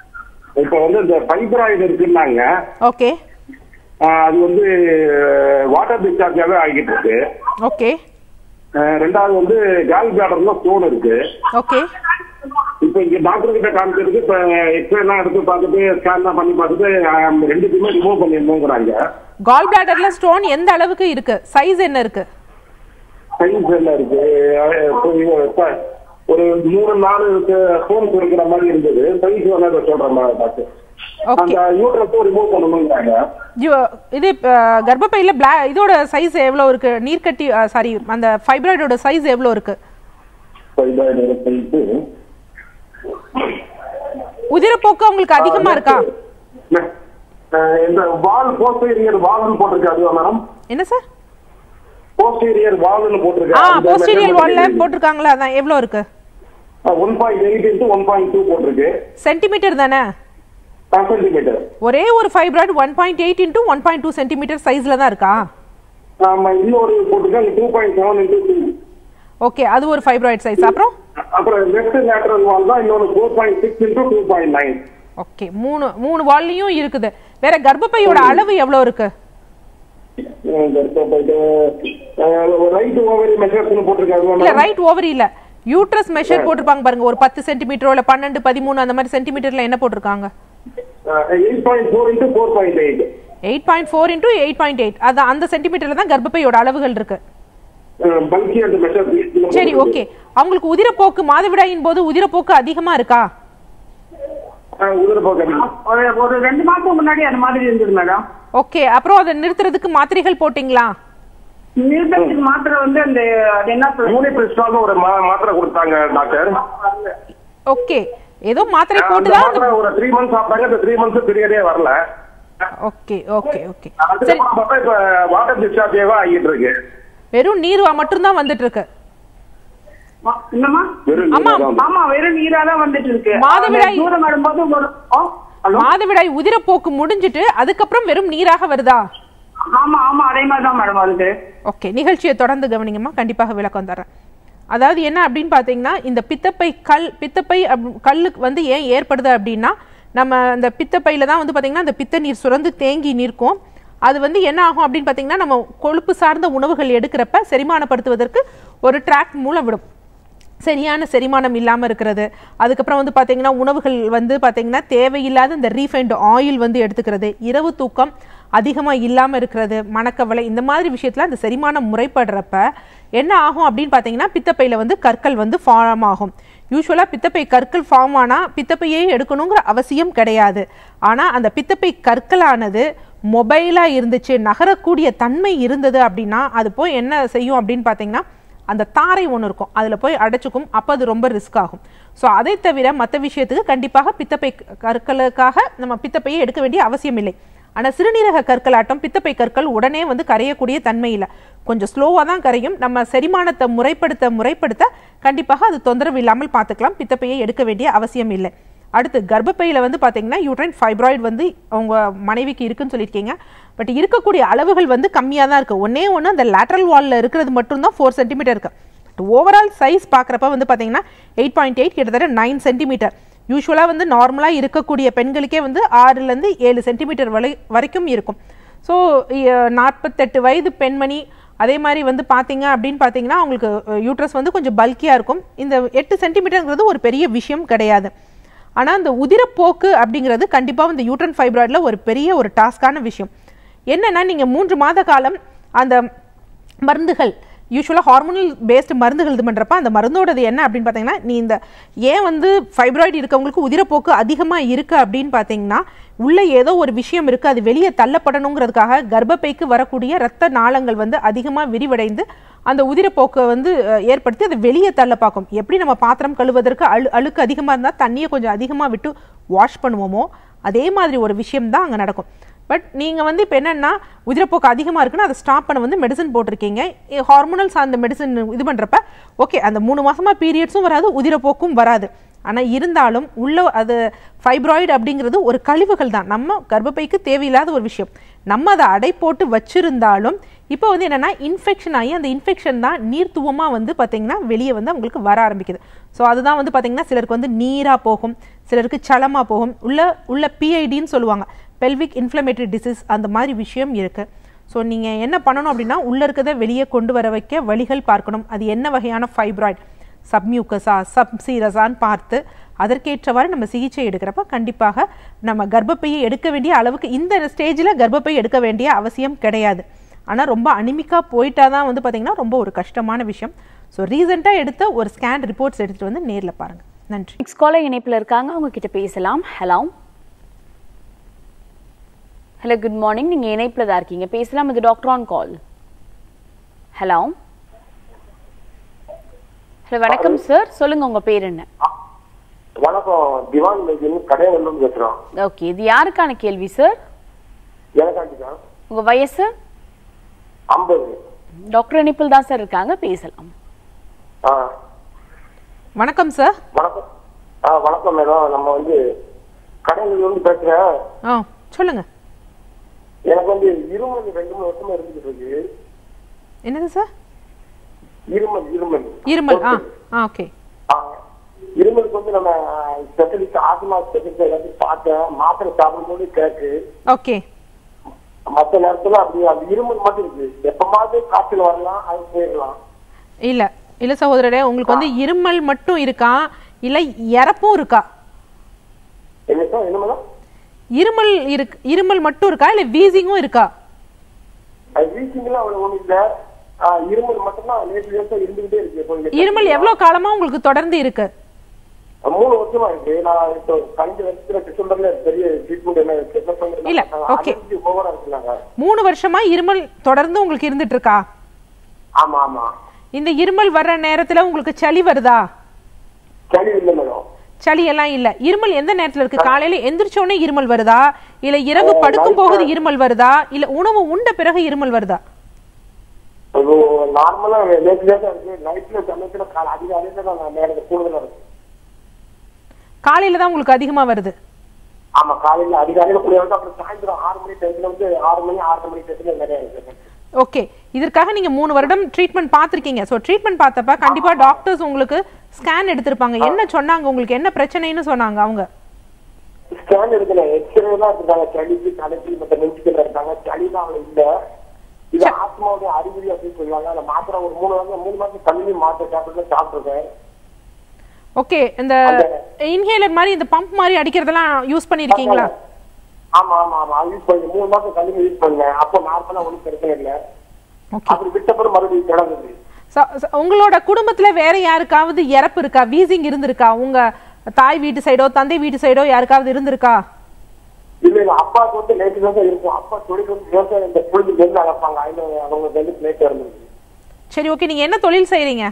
Speaker 6: இப்போ வந்து இந்த ஃபைப்ராய்டு இருக்குன்னாங்க
Speaker 2: ஓகே
Speaker 6: ஆஹ் அது வந்து வாட்டர் டிஸ்சார்ஜாவே ஆகிட்டு இருக்கு
Speaker 2: ஓகே
Speaker 6: ஆஹ் ரெண்டாவது வந்து கால் பிளாடர்ல ஸ்டோன் இருக்கு
Speaker 2: ஓகே
Speaker 6: இப்போ இங்க டாக்டர் கிட்ட காமிக்கிறதுக்கு இப்ப எக்ஸ்ரே எல்லாம் எடுத்து பார்த்துட்டு ஸ்கேன் எல்லாம் பண்ணி பார்த்துட்டு ஆஹ் ரெண்டுத்தையுமே ரிமூவ் பண்ணிருந்தோங்கிறாங்க
Speaker 2: கால் பிளாடர்ல ஸ்டோன் எந்த அளவுக்கு இருக்கு சைஸ் என்ன இருக்கு
Speaker 6: சைஸ் எல்லாம் இருக்கு அஹ் இப்போ இவ- இப்ப ஒரு மூணு நாலு ஸ்டோன்ஸ் இருக்கிற மாதிரி இருந்தது சைஸ் வந்து அதை சொல்றேன் டாக்டர்
Speaker 2: ஓகே
Speaker 6: அந்த யூட்ரஸும் ரிமூவ் பண்ணணுங்கிறாங்க
Speaker 2: யு- இது அஹ், கர்ப்பப்பையில பிளா இதோட சைஸ் எவ்வளோ இருக்கு நீர்க்கட்டி சாரி அந்த ஃபைப்ராய்டோட சைஸ் எவ்வளோ இருக்கு
Speaker 6: சைஸ்
Speaker 2: உதிரப்போக்கு உங்களுக்கு அதிகமா இருக்கா
Speaker 6: அஹ் இந்த வால் போஸ்டீரியர் வால்னு போட்டிருக்கு அதுவா மேடம்
Speaker 2: என்ன சார்
Speaker 6: போஸ்டீரியர் வால்னு போட்டிருக்கு
Speaker 2: ஆ போஸ்டீரியல் வால்ல போட்டிருக்காங்களா அதான் எவ்வளோ இருக்கு
Speaker 6: one point eight into one point two போட்டிருக்கு
Speaker 2: சென்டிமீட்டர் தானே
Speaker 6: சென்டிமீட்டர்
Speaker 2: ஒரே ஒரு fibroid one point eight into one point two centimetre சைஸ்ல தான் இருக்கா
Speaker 6: ஆமா இன்னொரு போட்டிருக்காங்க two point seven into two
Speaker 2: okay அது ஒரு ஃபைப்ராய்டு சைஸ் அப்புறம்
Speaker 6: அப்புறம் லெஃப்ட் லேட்டரல் வால் தான் இன்னொரு four point six into two point nine
Speaker 2: okay மூணு மூணு வால்லையும் இருக்குது வேற கர்ப்பப்பையோட அளவு எவ்வளோ இருக்கு
Speaker 6: ரைட் ஓவரி மெஷர்ஸ்னு போட்டிருக்காங்க
Speaker 2: இல்ல ரைட் ஓவரி இல்ல யூட்ரஸ் மெஷர் போட்டிருப்பாங்க பாருங்க ஒரு பத்து சென்டிமீட்டரோ இல்ல பன்னெண்டு பதிமூணு அந்த மாதிரி சென்டிமீட்டர்ல என்ன போட்டிருக்காங்க
Speaker 6: eight point four into four point eight
Speaker 2: eight point four into eight point eight அது அந்த சென்டிமீட்டர்ல தான் கர்ப்பப்பையோட அளவுகள் இருக்கு
Speaker 6: பல்கி அந்த மெஷர்
Speaker 2: சரி ஓகே அவங்களுக்கு உதிரப்போக்கு மாதவிடாயின் போது உதிரப்போக்கு அதிகமா இருக்கா
Speaker 6: உதிரப்போக்கு
Speaker 3: ஒரு ஒரு ரெண்டு மாசம் முன்னாடி அந்த மாதிரி இருந்தது மேடம்
Speaker 2: ஓகே அப்புறம் அதை நிறுத்துறதுக்கு மாத்திரைகள் போட்டிங்களா
Speaker 3: நிறுத்தத்துக்கு மாத்திரை வந்து அந்த அது என்ன சொல்றது
Speaker 6: யூனிபிரிஸ்டால் ஒரு மா- மாத்திரை கொடுத்தாங்க டாக்டர்
Speaker 2: ஓகே ஏதோ மாத்திரை
Speaker 6: அந்த
Speaker 2: போட்டுதான்
Speaker 6: மாத்திரை ஒரு த்ரீ மந்த்ஸ் சாப்பிட்டாங்க இந்த த்ரீ மந்த்ஸ் பீரியடே வரல
Speaker 2: ஓகே ஓகே ஓகே சரி
Speaker 6: அதுக்கப்புறம் பார்த்தா இப்ப வாட்டர் டிஸ்சார்ஜேவா ஆகிட்டு இருக்கு
Speaker 2: வெறும் நீர் மட்டும்தான் வந்துட்டு இருக்கு
Speaker 3: மா- என்னம்மா
Speaker 6: வெறும்
Speaker 2: ஆமா.
Speaker 6: நீராதான்.
Speaker 3: ஆமா வெறும் நீரா தான் வந்துட்டு இருக்கு
Speaker 2: மாதவிடாய்.
Speaker 3: அந்த தூரம் வரும்போது ஒரு ஆ, ஹலோ
Speaker 2: மாதவிடாய் உதிரப்போக்கு முடிஞ்சிட்டு அதுக்கப்புறம் வெறும் நீராக வருதா
Speaker 3: ஆமா ஆமா அதே மாதிரி தான் மேடம் வருது
Speaker 2: ஓகே நிகழ்ச்சியை தொடர்ந்து கவனிங்கம்மா கண்டிப்பாக விளக்கம் தரேன் அதாவது என்ன அப்படின்னு பார்த்தீங்கன்னா இந்த பித்தப்பை கல் பித்தப்பை அப்- கல்லுக்கு வந்து ஏன் ஏற்படுது அப்படின்னா நம்ம அந்த பித்தப்பையில தான் வந்து பார்த்தீங்கன்னா அந்த பித்த நீர் சுரந்து தேங்கி நிற்கும் அது வந்து என்ன ஆகும் அப்படின்னு பார்த்தீங்கன்னா நம்ம கொழுப்பு சார்ந்த உணவுகள் எடுக்கிறப்ப செரிமானப்படுத்துவதற்கு ஒரு ட்ராக் மூலம் விடும் சரியான செரிமானம் இல்லாமல் இருக்கிறது அதுக்கப்புறம் வந்து பார்த்தீங்கன்னா உணவுகள் வந்து பார்த்தீங்கன்னா தேவையில்லாத இந்த ரீஃபைண்ட் ஆயில் வந்து எடுத்துக்கிறது இரவு தூக்கம் அதிகமாக இல்லாமல் இருக்கிறது மணக்கவலை இந்த மாதிரி விஷயத்தில் அந்த செரிமானம் முறைப்படுறப்ப என்ன ஆகும் அப்படின்னு பார்த்தீங்கன்னா பித்தப்பையில் வந்து கற்கள் வந்து ஃபார்ம் ஆகும் யூஸ்வலாக பித்தப்பை கற்கள் ஃபார்ம் ஆனால் பித்தப்பையே எடுக்கணுங்கிற அவசியம் கிடையாது ஆனால் அந்த பித்தப்பை கற்களானது மொபைலாக இருந்துச்சு நகரக்கூடிய தன்மை இருந்தது அப்படின்னா அது போய் என்ன செய்யும் அப்படின்னு பார்த்தீங்கன்னா அந்த தாரை ஒன்று இருக்கும் அதில் போய் அடைச்சிக்கும் அப்போ அது ரொம்ப ரிஸ்க் ஆகும் ஸோ அதை தவிர மற்ற விஷயத்துக்கு கண்டிப்பாக பித்தப்பை க- கற்களுக்காக நம்ம பித்தப்பையை எடுக்க வேண்டிய அவசியம் இல்லை ஆனால் சிறுநீரக கற்களாட்டம் பித்தப்பை கற்கள் உடனே வந்து கரையக்கூடிய தன்மை இல்லை கொஞ்சம் ஸ்லோவாக தான் கரையும் நம்ம செரிமானத்தை முறைப்படுத்த முறைப்படுத்த கண்டிப்பாக அது தொந்தரவு இல்லாமல் பார்த்துக்கலாம் பித்தப்பையை எடுக்க வேண்டிய அவசியம் இல்லை அடுத்து கர்ப்பப்பையில் வந்து பார்த்தீங்கன்னா யூட்ரைன் ஃபைப்ராய்டு வந்து அவங்க மனைவிக்கு இருக்குன்னு சொல்லியிருக்கீங்க பட் இருக்கக்கூடிய அளவுகள் வந்து கம்மியாக தான் இருக்குது ஒன்றே ஒன்று அந்த லேட்ரல் வாலில் இருக்கிறது மட்டும்தான் ஃபோர் சென்டிமீட்டர் இருக்குது பட் ஓவரால் சைஸ் பார்க்குறப்ப வந்து பார்த்தீங்கன்னா எயிட் பாயிண்ட் எயிட் கிட்டத்தட்ட நைன் சென்டிமீட்டர் யூஸ்வலாக வந்து நார்மலாக இருக்கக்கூடிய பெண்களுக்கே வந்து ஆறுலேருந்து ஏழு சென்டிமீட்டர் வரை வரைக்கும் இருக்கும் ஸோ நாற்பத்தெட்டு வயது பெண்மணி அதே மாதிரி வந்து பார்த்தீங்க அப்படின்னு பார்த்தீங்கன்னா அவங்களுக்கு யூட்ரஸ் வந்து கொஞ்சம் பல்கியாக இருக்கும் இந்த எட்டு சென்டிமீட்டருங்கிறது ஒரு பெரிய விஷயம் கிடையாது ஆனால் இந்த உதிரப்போக்கு அப்படிங்கிறது கண்டிப்பாக இந்த யூட்ரன் ஃபைப்ராய்டில் ஒரு பெரிய ஒரு டாஸ்கான விஷயம் என்னன்னா நீங்கள் மூன்று மாத காலம் அந்த மருந்துகள் யூஸ்வலாக ஹார்மோனல் பேஸ்டு மருந்துகள் இது பண்ணுறப்ப அந்த மருந்தோடது என்ன அப்படின்னு பார்த்தீங்கன்னா நீ இந்த ஏன் வந்து ஃபைப்ராய்டு இருக்கவங்களுக்கு உதிரப்போக்கு அதிகமாக இருக்குது அப்படின்னு பார்த்தீங்கன்னா உள்ள ஏதோ ஒரு விஷயம் இருக்குது அது வெளியே தள்ளப்படணுங்கிறதுக்காக கர்ப்பப்பைக்கு வரக்கூடிய இரத்த நாளங்கள் வந்து அதிகமாக விரிவடைந்து அந்த உதிரப்போக்கை வந்து அஹ், ஏற்படுத்தி அதை வெளியே தள்ள பார்க்கும் எப்படி நம்ம பாத்திரம் கழுவதற்கு அழு அழுக்கு அதிகமாக இருந்தால் தண்ணியை கொஞ்சம் அதிகமாக விட்டு வாஷ் பண்ணுவோமோ அதே மாதிரி ஒரு விஷயம் தான் அங்கே நடக்கும் பட் நீங்கள் வந்து இப்போ என்னென்னா உதிரப்போக்கு அதிகமாக இருக்குன்னா அதை ஸ்டாப் பண்ண வந்து மெடிசன் போட்டிருக்கீங்க ஹார்மோனல் சார்ந்த மெடிசன் இது பண்ணுறப்ப ஓகே அந்த மூணு மாசமாக பீரியட்ஸும் வராது உதிரப்போக்கும் வராது ஆனால் இருந்தாலும் உள்ள அது ஃபைப்ராய்டு அப்படிங்கிறது ஒரு கழிவுகள் தான் நம்ம கர்ப்பப்பைக்கு தேவையில்லாத ஒரு விஷயம் நம்ம அதை அடை போட்டு வச்சிருந்தாலும் இப்போ வந்து என்னென்னா இன்ஃபெக்ஷன் ஆகி அந்த இன்ஃபெக்ஷன் தான் நீர்த்துவமாக வந்து பார்த்தீங்கன்னா வெளியே வந்து அவங்களுக்கு வர ஆரம்பிக்குது ஸோ அதுதான் வந்து பார்த்தீங்கன்னா சிலருக்கு வந்து நீராக போகும் சிலருக்கு சலமாக போகும் உள்ள உள்ள பிஐடின்னு சொல்லுவாங்க பெல்விக் இன்ஃப்ளமேட்டரி டிசீஸ் அந்த மாதிரி விஷயம் இருக்குது ஸோ நீங்கள் என்ன பண்ணணும் அப்படின்னா உள்ளே இருக்கிறத வெளியே கொண்டு வர வைக்க வழிகள் பார்க்கணும் அது என்ன வகையான ஃபைப்ராய்டு சப்மியூக்கஸா சப்சீரஸான்னு பார்த்து அதற்கேற்றவாறு நம்ம சிகிச்சை எடுக்கிறப்ப கண்டிப்பாக நம்ம கர்ப்பப்பையை எடுக்க வேண்டிய அளவுக்கு இந்த ஸ்டேஜில் கர்ப்பப்பை எடுக்க வேண்டிய அவசியம் கிடையாது ஆனால் ரொம்ப அனிமிக்காக போயிட்டா தான் வந்து பார்த்தீங்கன்னா ரொம்ப ஒரு கஷ்டமான விஷயம் ஸோ ரீசெண்டாக எடுத்த ஒரு ஸ்கேன் ரிப்போர்ட்ஸ் எடுத்துகிட்டு வந்து நேரில் பாருங்கள் நன்றி
Speaker 1: நெக்ஸ்ட் காலர் இணைப்புல இருக்காங்க அவங்க கிட்ட பேசலாம் ஹலோ ஹலோ குட் மார்னிங் நீங்க இணைப்புல தான் இருக்கீங்க பேசலாம் இது doctor on call hello hello வணக்கம் சார் சொல்லுங்க உங்க பேர் என்ன
Speaker 6: வணக்கம் திவான் மேஜின் கடையவல்லும் பேசுறோம்
Speaker 1: ஓகே இது யாருக்கான கேள்வி சார்
Speaker 6: எனக்காண்டிதான்
Speaker 1: உங்க வயசு
Speaker 6: ஐம்பது
Speaker 1: டாக்டர் இணைப்பில் தான் சார் இருக்காங்க பேசலாம்
Speaker 6: ஆ
Speaker 2: வணக்கம் சார்
Speaker 6: வணக்கம் ஆ வணக்கம் மேடம் நம்ம வந்து கடையில் வந்து பேசுறேன்
Speaker 2: ஆ சொல்லுங்கள்
Speaker 6: எனக்கு வந்து இருமல் ரெண்டு மூணு வருஷமா இருந்துட்டு இருக்கு
Speaker 2: என்னது சார்
Speaker 6: இருமல் இருமல்
Speaker 2: இருமல் ஆ ஆ ஓகே
Speaker 6: ஆ, இருமலுக்கு வந்து நம்ம ஸ்பெஷலிஸ்ட் ஆத்மா ஸ்பெஷலிஸ்ட் எல்லாத்தையும் பார்த்தேன் மாத்திரை சாப்பிடும்போது கேக்கு
Speaker 2: ஓகே
Speaker 6: மற்ற நேரத்துல அப்படி அந்த இருமல் மட்டும் இருக்கு எப்பமாவது காய்ச்சல் வரலாம் அது போயிடலாம்
Speaker 2: இல்லை இல்லை சகோதரரே உங்களுக்கு வந்து இருமல் மட்டும் இருக்கா இல்லை இறப்பும் இருக்கா
Speaker 6: என்ன சார் என்ன மேடம்
Speaker 2: இருமல் இருக்கு இருமல் மட்டும் இருக்கா இல்லை வீசிங்கும் இருக்கா
Speaker 6: அது வீசிங்லாம் அவ்வளவு ஒண்ணும் இல்ல ஆ, இருமல் மட்டும்தான் லேசு லேசா இருந்துகிட்டே இருக்கு இப்போ இங்க
Speaker 2: இருமல் எவ்வளோ காலமா உங்களுக்கு தொடர்ந்து இருக்கு
Speaker 6: மூணு வருஷமா இருக்கு நான் இப்போ கழிஞ்ச வருஷத்துல டிசம்பர்ல பெரிய ட்ரீட்மெண்ட் என்ன இருக்கு
Speaker 2: இல்ல, okay.
Speaker 6: ஓவரா இருக்குனாங்க
Speaker 2: மூணு வருஷமா இருமல் தொடர்ந்து உங்களுக்கு இருந்துட்டு இருக்கா
Speaker 6: ஆமா ஆமா
Speaker 2: இந்த இருமல் வர்ற நேரத்துல உங்களுக்கு சளி வருதா
Speaker 6: சளி இல்ல மேடம்
Speaker 2: சளி எல்லாம் இல்ல இருமல் எந்த நேரத்துல இருக்கு காலையில எந்திரிச்ச உடனே இருமல் வருதா இல்ல இரவு படுக்கும் போது இருமல் வருதா இல்ல உணவு உண்ட பிறகு இருமல் வருதா
Speaker 6: நார்மலா லேசு லேசா இருக்கு நைட்ல சமயத்துல கால அதிகாலையில நான் நேரத்தை கூடுதலா இருக்கு
Speaker 2: காலையில தான் உங்களுக்கு அதிகமா வருது
Speaker 6: ஆமா காலையில அதிகாலையில கூடிய வந்து அப்புறம் சாயந்தரம் ஆறு மணி டைம்ல வந்து ஆறு மணி ஆறு மணி டைம்ல நிறைய இருக்கு
Speaker 2: ஓகே இதற்காக நீங்க மூணு வருடம் ட்ரீட்மெண்ட் பார்த்திருக்கீங்க ஸோ ட்ரீட்மெண்ட் பார்த்தப்ப கண்டிப்பா டாக்டர்ஸ் உங்களுக்கு ஸ்கேன் எடுத்திருப்பாங்க என்ன சொன்னாங்க உங்களுக்கு என்ன பிரச்சனைன்னு சொன்னாங்க அவங்க
Speaker 6: ஸ்கேன் எடுக்கல எக்ஸ்ரே எல்லாம் எடுத்தாங்க சளிக்கு தலைக்கு மற்ற நெஞ்சுக்கிட்ட இருக்காங்க சளிலாம் அவ்வளவு இல்ல இது ஆத்மாவுடைய அறிகுறி அப்படின்னு சொல்லுவாங்க அந்த மாத்திரை ஒரு மூணு மாசம் மூணு மாசம் கண்டினியூ மாத்திரை சாப்பிட்டு சாப்பிட்டுருக்கேன்
Speaker 2: ஓகே இந்த இன்ஹேலர் மாதிரி இந்த பம்ப் மாதிரி அடிக்கிறதெல்லாம் யூஸ் பண்ணிருக்கீங்களா
Speaker 6: ஆமா ஆமா ஆமா அது யூஸ் பண்ணி மூணு மாசம் கண்டினியூ யூஸ் பண்ணேன் அப்போ நார்மலா ஒன்றும் பிரச்சனை இல்லை
Speaker 2: ஓகே
Speaker 6: அப்படி விட்டப்பறம் மறுபடியும் கிடந்தது
Speaker 2: ச- ச- உங்களோட குடும்பத்துல வேற யாருக்காவது இறப்பு இருக்கா வீசிங் இருந்திருக்கா உங்க தாய் வீட்டு சைடோ தந்தை வீட்டு சைடோ யாருக்காவது இருந்திருக்கா
Speaker 6: இல்ல இல்ல அப்பாவுக்கு வந்து லேட்டு தான் இருக்கும் அப்பா தொழில் வந்து விவசாயம் இந்த புழுதி நெல் அழைப்பாங்க அதுல அவங்க வந்து லேட் இருந்தது
Speaker 2: சரி ஓகே நீங்க என்ன தொழில் செய்றீங்க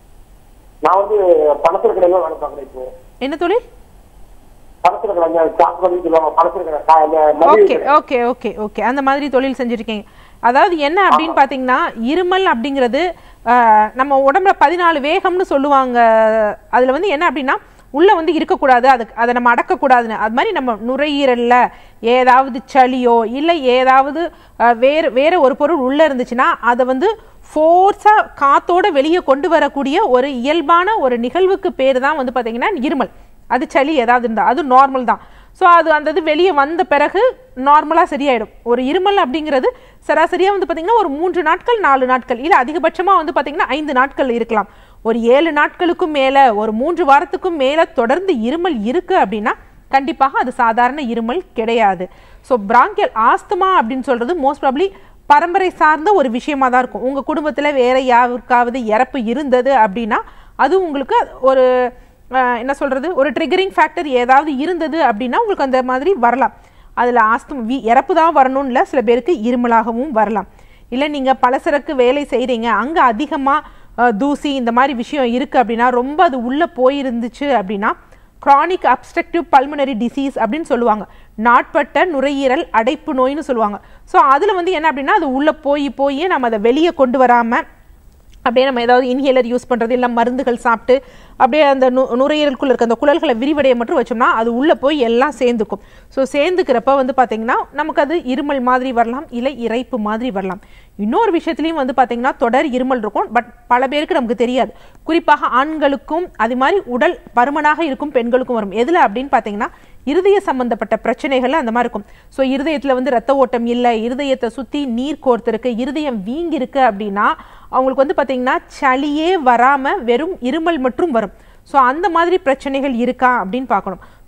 Speaker 6: நான் வந்து பணத்துல கடையில வேலை பார்க்குறேன் இப்போ
Speaker 2: என்ன தொழில்
Speaker 6: பணத்துல கடை சாப்பிட்டு சொல்லுவாங்க பணத்துல கடை கா- இந்த மதிய
Speaker 2: ஓகே ஓகே ஓகே ஓகே அந்த மாதிரி தொழில் செஞ்சிருக்கீங்க அதாவது என்ன அப்படின்னு பார்த்தீங்கன்னா இருமல் அப்படிங்கிறது ஆஹ், நம்ம உடம்புல பதினாலு வேகம்னு சொல்லுவாங்க அதுல வந்து என்ன அப்படின்னா உள்ள வந்து இருக்கக்கூடாது அதுக்கு அதை நம்ம அடக்கக்கூடாதுன்னு அது மாதிரி நம்ம நுரையீரல்ல ஏதாவது சளியோ இல்லை ஏதாவது ஆஹ், வேறு வேற ஒரு பொருள் உள்ள இருந்துச்சுன்னா அதை வந்து ஃபோர்ஸாக காத்தோட வெளியே கொண்டு வரக்கூடிய ஒரு இயல்பான ஒரு நிகழ்வுக்கு பேர் தான் வந்து பார்த்தீங்கன்னா இருமல் அது சளி ஏதாவது இருந்தால் அது நார்மல் தான் ஸோ அது அந்த இது வெளியே வந்த பிறகு நார்மலாக சரியாயிடும் ஒரு இருமல் அப்படிங்கிறது சராசரியாக வந்து பார்த்தீங்கன்னா ஒரு மூன்று நாட்கள் நாலு நாட்கள் இல்லை அதிகபட்சமாக வந்து பார்த்தீங்கன்னா ஐந்து நாட்கள் இருக்கலாம் ஒரு ஏழு நாட்களுக்கும் மேலே ஒரு மூன்று வாரத்துக்கும் மேலே தொடர்ந்து இருமல் இருக்கு அப்படின்னா கண்டிப்பாக அது சாதாரண இருமல் கிடையாது ஸோ பிராங்கியல் ஆஸ்துமா அப்படின்னு சொல்றது மோஸ்ட் ப்ராப்ளி பரம்பரை சார்ந்த ஒரு விஷயமா தான் இருக்கும் உங்க குடும்பத்துல வேற யாருக்காவது இறப்பு இருந்தது அப்படின்னா அது உங்களுக்கு ஒரு அஹ், என்ன சொல்றது ஒரு ட்ரிகரிங் ஃபேக்டர் ஏதாவது இருந்தது அப்படின்னா உங்களுக்கு அந்த மாதிரி வரலாம் அதுல ஆஸ்தும் வி இறப்பு தான் வரணும்னு இல்ல சில பேருக்கு இருமலாகவும் வரலாம் இல்லை நீங்க பலசரக்கு வேலை செய்றீங்க அங்க அதிகமா அஹ், தூசி இந்த மாதிரி விஷயம் இருக்கு அப்படின்னா ரொம்ப அது உள்ள போயிருந்துச்சு அப்படின்னா chronic obstructive pulmonary disease அப்படின்னு சொல்லுவாங்க நாட்பட்ட நுரையீரல் அடைப்பு நோய்னு சொல்லுவாங்க ஸோ அதில் வந்து என்ன அப்படின்னா அது உள்ளே போய் போய் நம்ம அதை வெளியே கொண்டு வராமல் அப்படியே நம்ம ஏதாவது இன்ஹேலர் யூஸ் பண்ணுறது இல்லை மருந்துகள் சாப்பிட்டு அப்படியே அந்த நு நுரையீரலுக்குள்ள இருக்க அந்த குழல்களை விரிவடைய மட்டும் வச்சோம்னா அது உள்ளே போய் எல்லாம் சேர்ந்துக்கும் ஸோ சேர்ந்துக்கிறப்ப வந்து பார்த்தீங்கன்னா நமக்கு அது இருமல் மாதிரி வரலாம் இல்லை இறைப்பு மாதிரி வரலாம் இன்னொரு விஷயத்துலையும் வந்து பார்த்தீங்கன்னா தொடர் இருமல் இருக்கும் பட் பல பேருக்கு நமக்கு தெரியாது குறிப்பாக ஆண்களுக்கும் அது மாதிரி உடல் பருமனாக இருக்கும் பெண்களுக்கும் வரும் எதில் அப்படின்னு பார்த்தீங்கன்னா இருதய சம்பந்தப்பட்ட பிரச்சனைகள் அந்த மாதிரி இருக்கும் ஸோ இருதயத்தில் வந்து ரத்த ஓட்டம் இல்லை இருதயத்தை சுற்றி நீர் கோர்த்திருக்கு இருதயம் வீங்கி இருக்கு அப்படின்னா அவங்களுக்கு வந்து பார்த்தீங்கன்னா சளியே வராமல் வெறும் இருமல் மட்டும் வரும் ஸோ அந்த மாதிரி பிரச்சனைகள் இருக்கா அப்படின்னு பார்க்கணும் ஸோ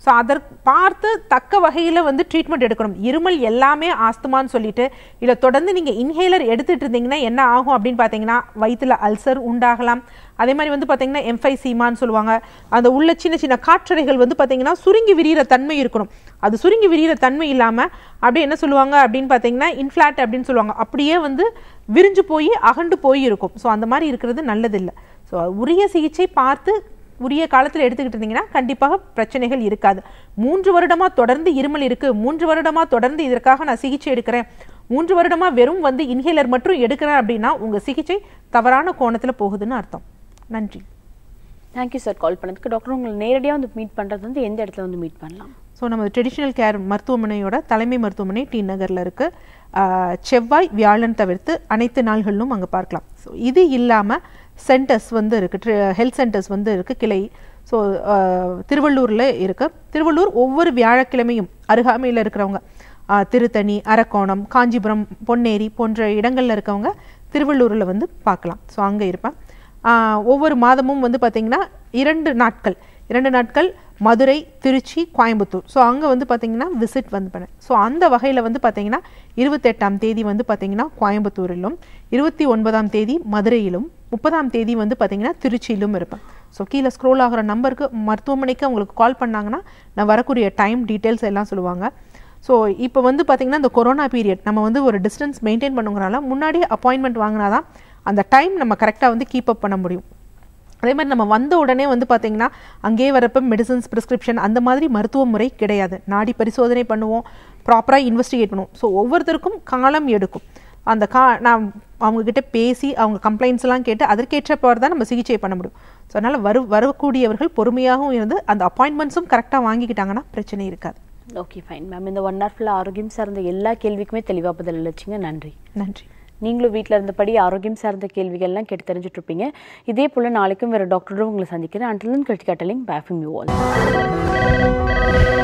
Speaker 2: ஸோ அதற்கு பார்த்து தக்க வகையில் வந்து ட்ரீட்மெண்ட் எடுக்கணும் இருமல் எல்லாமே ஆஸ்துமான்னு சொல்லிட்டு இல்லை தொடர்ந்து நீங்கள் இன்ஹேலர் எடுத்துட்டு இருந்தீங்கன்னா என்ன ஆகும் அப்படின்னு பார்த்தீங்கன்னா வயிற்றுல அல்சர் உண்டாகலாம் அதே மாதிரி வந்து பார்த்தீங்கன்னா எம்ஃபைசீமான்னு சொல்லுவாங்க அந்த உள்ள சின்ன சின்ன காற்றறைகள் வந்து பார்த்தீங்கன்னா சுருங்கி விரிகிற தன்மை இருக்கணும் அது சுருங்கி விரிகிற தன்மை இல்லாமல் அப்படியே என்ன சொல்லுவாங்க அப்படின்னு பார்த்தீங்கன்னா இன்ஃப்ளாட் அப்படின்னு சொல்லுவாங்க அப்படியே வந்து விரிஞ்சு போய் அகண்டு போய் இருக்கும் ஸோ அந்த மாதிரி இருக்கிறது நல்லதில்லை ஸோ உரிய சிகிச்சை பார்த்து உரிய காலத்தில் எடுத்துக்கிட்டு இருந்தீங்கன்னா கண்டிப்பாக பிரச்சனைகள் இருக்காது மூன்று வருடமாக தொடர்ந்து இருமல் இருக்குது மூன்று வருடமாக தொடர்ந்து இதற்காக நான் சிகிச்சை எடுக்கிறேன் மூன்று வருடமாக வெறும் வந்து இன்ஹேலர் மட்டும் எடுக்கிறேன் அப்படின்னா உங்கள் சிகிச்சை தவறான கோணத்தில் போகுதுன்னு அர்த்தம் நன்றி
Speaker 1: தேங்க்யூ சார் கால் பண்ணதுக்கு டாக்டர் உங்களை நேரடியாக வந்து மீட் பண்ணுறது வந்து எந்த இடத்துல வந்து மீட் பண்ணலாம்
Speaker 2: ஸோ நம்ம ட்ரெடிஷ்னல் கேர் மருத்துவமனையோட தலைமை மருத்துவமனை டி நகரில் இருக்குது செவ்வாய் வியாழன் தவிர்த்து அனைத்து நாள்களிலும் அங்கே பார்க்கலாம் ஸோ இது இல்லாமல் சென்டர்ஸ் வந்து இருக்குது ஹெல்த் சென்டர்ஸ் வந்து இருக்குது கிளை ஸோ திருவள்ளூரில் இருக்குது திருவள்ளூர் ஒவ்வொரு வியாழக்கிழமையும் அருகாமையில் இருக்கிறவங்க ஆஹ், திருத்தணி அரக்கோணம் காஞ்சிபுரம் பொன்னேரி போன்ற இடங்களில் இருக்கவங்க திருவள்ளூரில் வந்து பார்க்கலாம் ஸோ அங்கே இருப்பேன் ஆஹ், ஒவ்வொரு மாதமும் வந்து பார்த்திங்கன்னா இரண்டு நாட்கள் இரண்டு நாட்கள் மதுரை திருச்சி கோயம்புத்தூர் ஸோ அங்கே வந்து பார்த்தீங்கன்னா விசிட் வந்து பண்ணேன் ஸோ அந்த வகையில் வந்து பார்த்தீங்கன்னா இருபத்தெட்டாம் தேதி வந்து பார்த்தீங்கன்னா கோயம்புத்தூரிலும் இருபத்தி ஒன்பதாம் தேதி மதுரையிலும் முப்பதாம் தேதி வந்து பார்த்தீங்கன்னா திருச்சியிலும் இருப்பேன் ஸோ கீழே ஸ்க்ரோல் ஆகிற நம்பருக்கு மருத்துவமனைக்கு அவங்களுக்கு கால் பண்ணாங்கன்னா நான் வரக்கூடிய டைம் டீட்டெயில்ஸ் எல்லாம் சொல்லுவாங்க ஸோ இப்போ வந்து பார்த்தீங்கன்னா இந்த கொரோனா பீரியட் நம்ம வந்து ஒரு டிஸ்டன்ஸ் மெயின்டைன் பண்ணுங்கிறனால முன்னாடி அப்பாயின்மெண்ட் வாங்கினா தான் அந்த டைம் நம்ம கரெக்டாக வந்து கீப் அப் பண்ண முடியும் அதே மாதிரி நம்ம வந்த உடனே வந்து பார்த்தீங்கன்னா அங்கேயே வரப்போ மெடிசன்ஸ் ப்ரிஸ்கிரிப்ஷன் அந்த மாதிரி மருத்துவ முறை கிடையாது நாடி பரிசோதனை பண்ணுவோம் ப்ராப்பராக இன்வெஸ்டிகேட் பண்ணுவோம் ஸோ ஒவ்வொருத்தருக்கும் காலம் எடுக்கும் அந்த கா நான் அவங்கக்கிட்ட பேசி அவங்க கம்ப்ளைண்ட்ஸ் எல்லாம் கேட்டு அதற்கேற்றப்பாறு தான் நம்ம சிகிச்சை பண்ண முடியும் ஸோ அதனால் வரு வரக்கூடியவர்கள் பொறுமையாகவும் இருந்து அந்த அப்பாயின்மெண்ட்ஸும் கரெக்டாக வாங்கிக்கிட்டாங்கன்னா பிரச்சனை இருக்காது
Speaker 1: ஓகே ஃபைன் மேம் இந்த ஒன் ஹவர் ஃபுல்லாக ஆரோக்கியம் சார்ந்த எல்லா கேள்விக்குமே தெளிவாக பதில் அளிச்சிங்க நன்றி
Speaker 2: நன்றி
Speaker 1: நீங்களும் வீட்டில் இருந்தபடி ஆரோக்கியம் சார்ந்த கேள்விகள்லாம் கேட்டு தெரிஞ்சுட்டு இருப்பீங்க இதே போல் நாளைக்கும் வேறு டாக்டரும் உங்களை சந்திக்கிறேன் அண்டில் கட்சி கட்டலிங் பேஃபிங் யூ ஆல்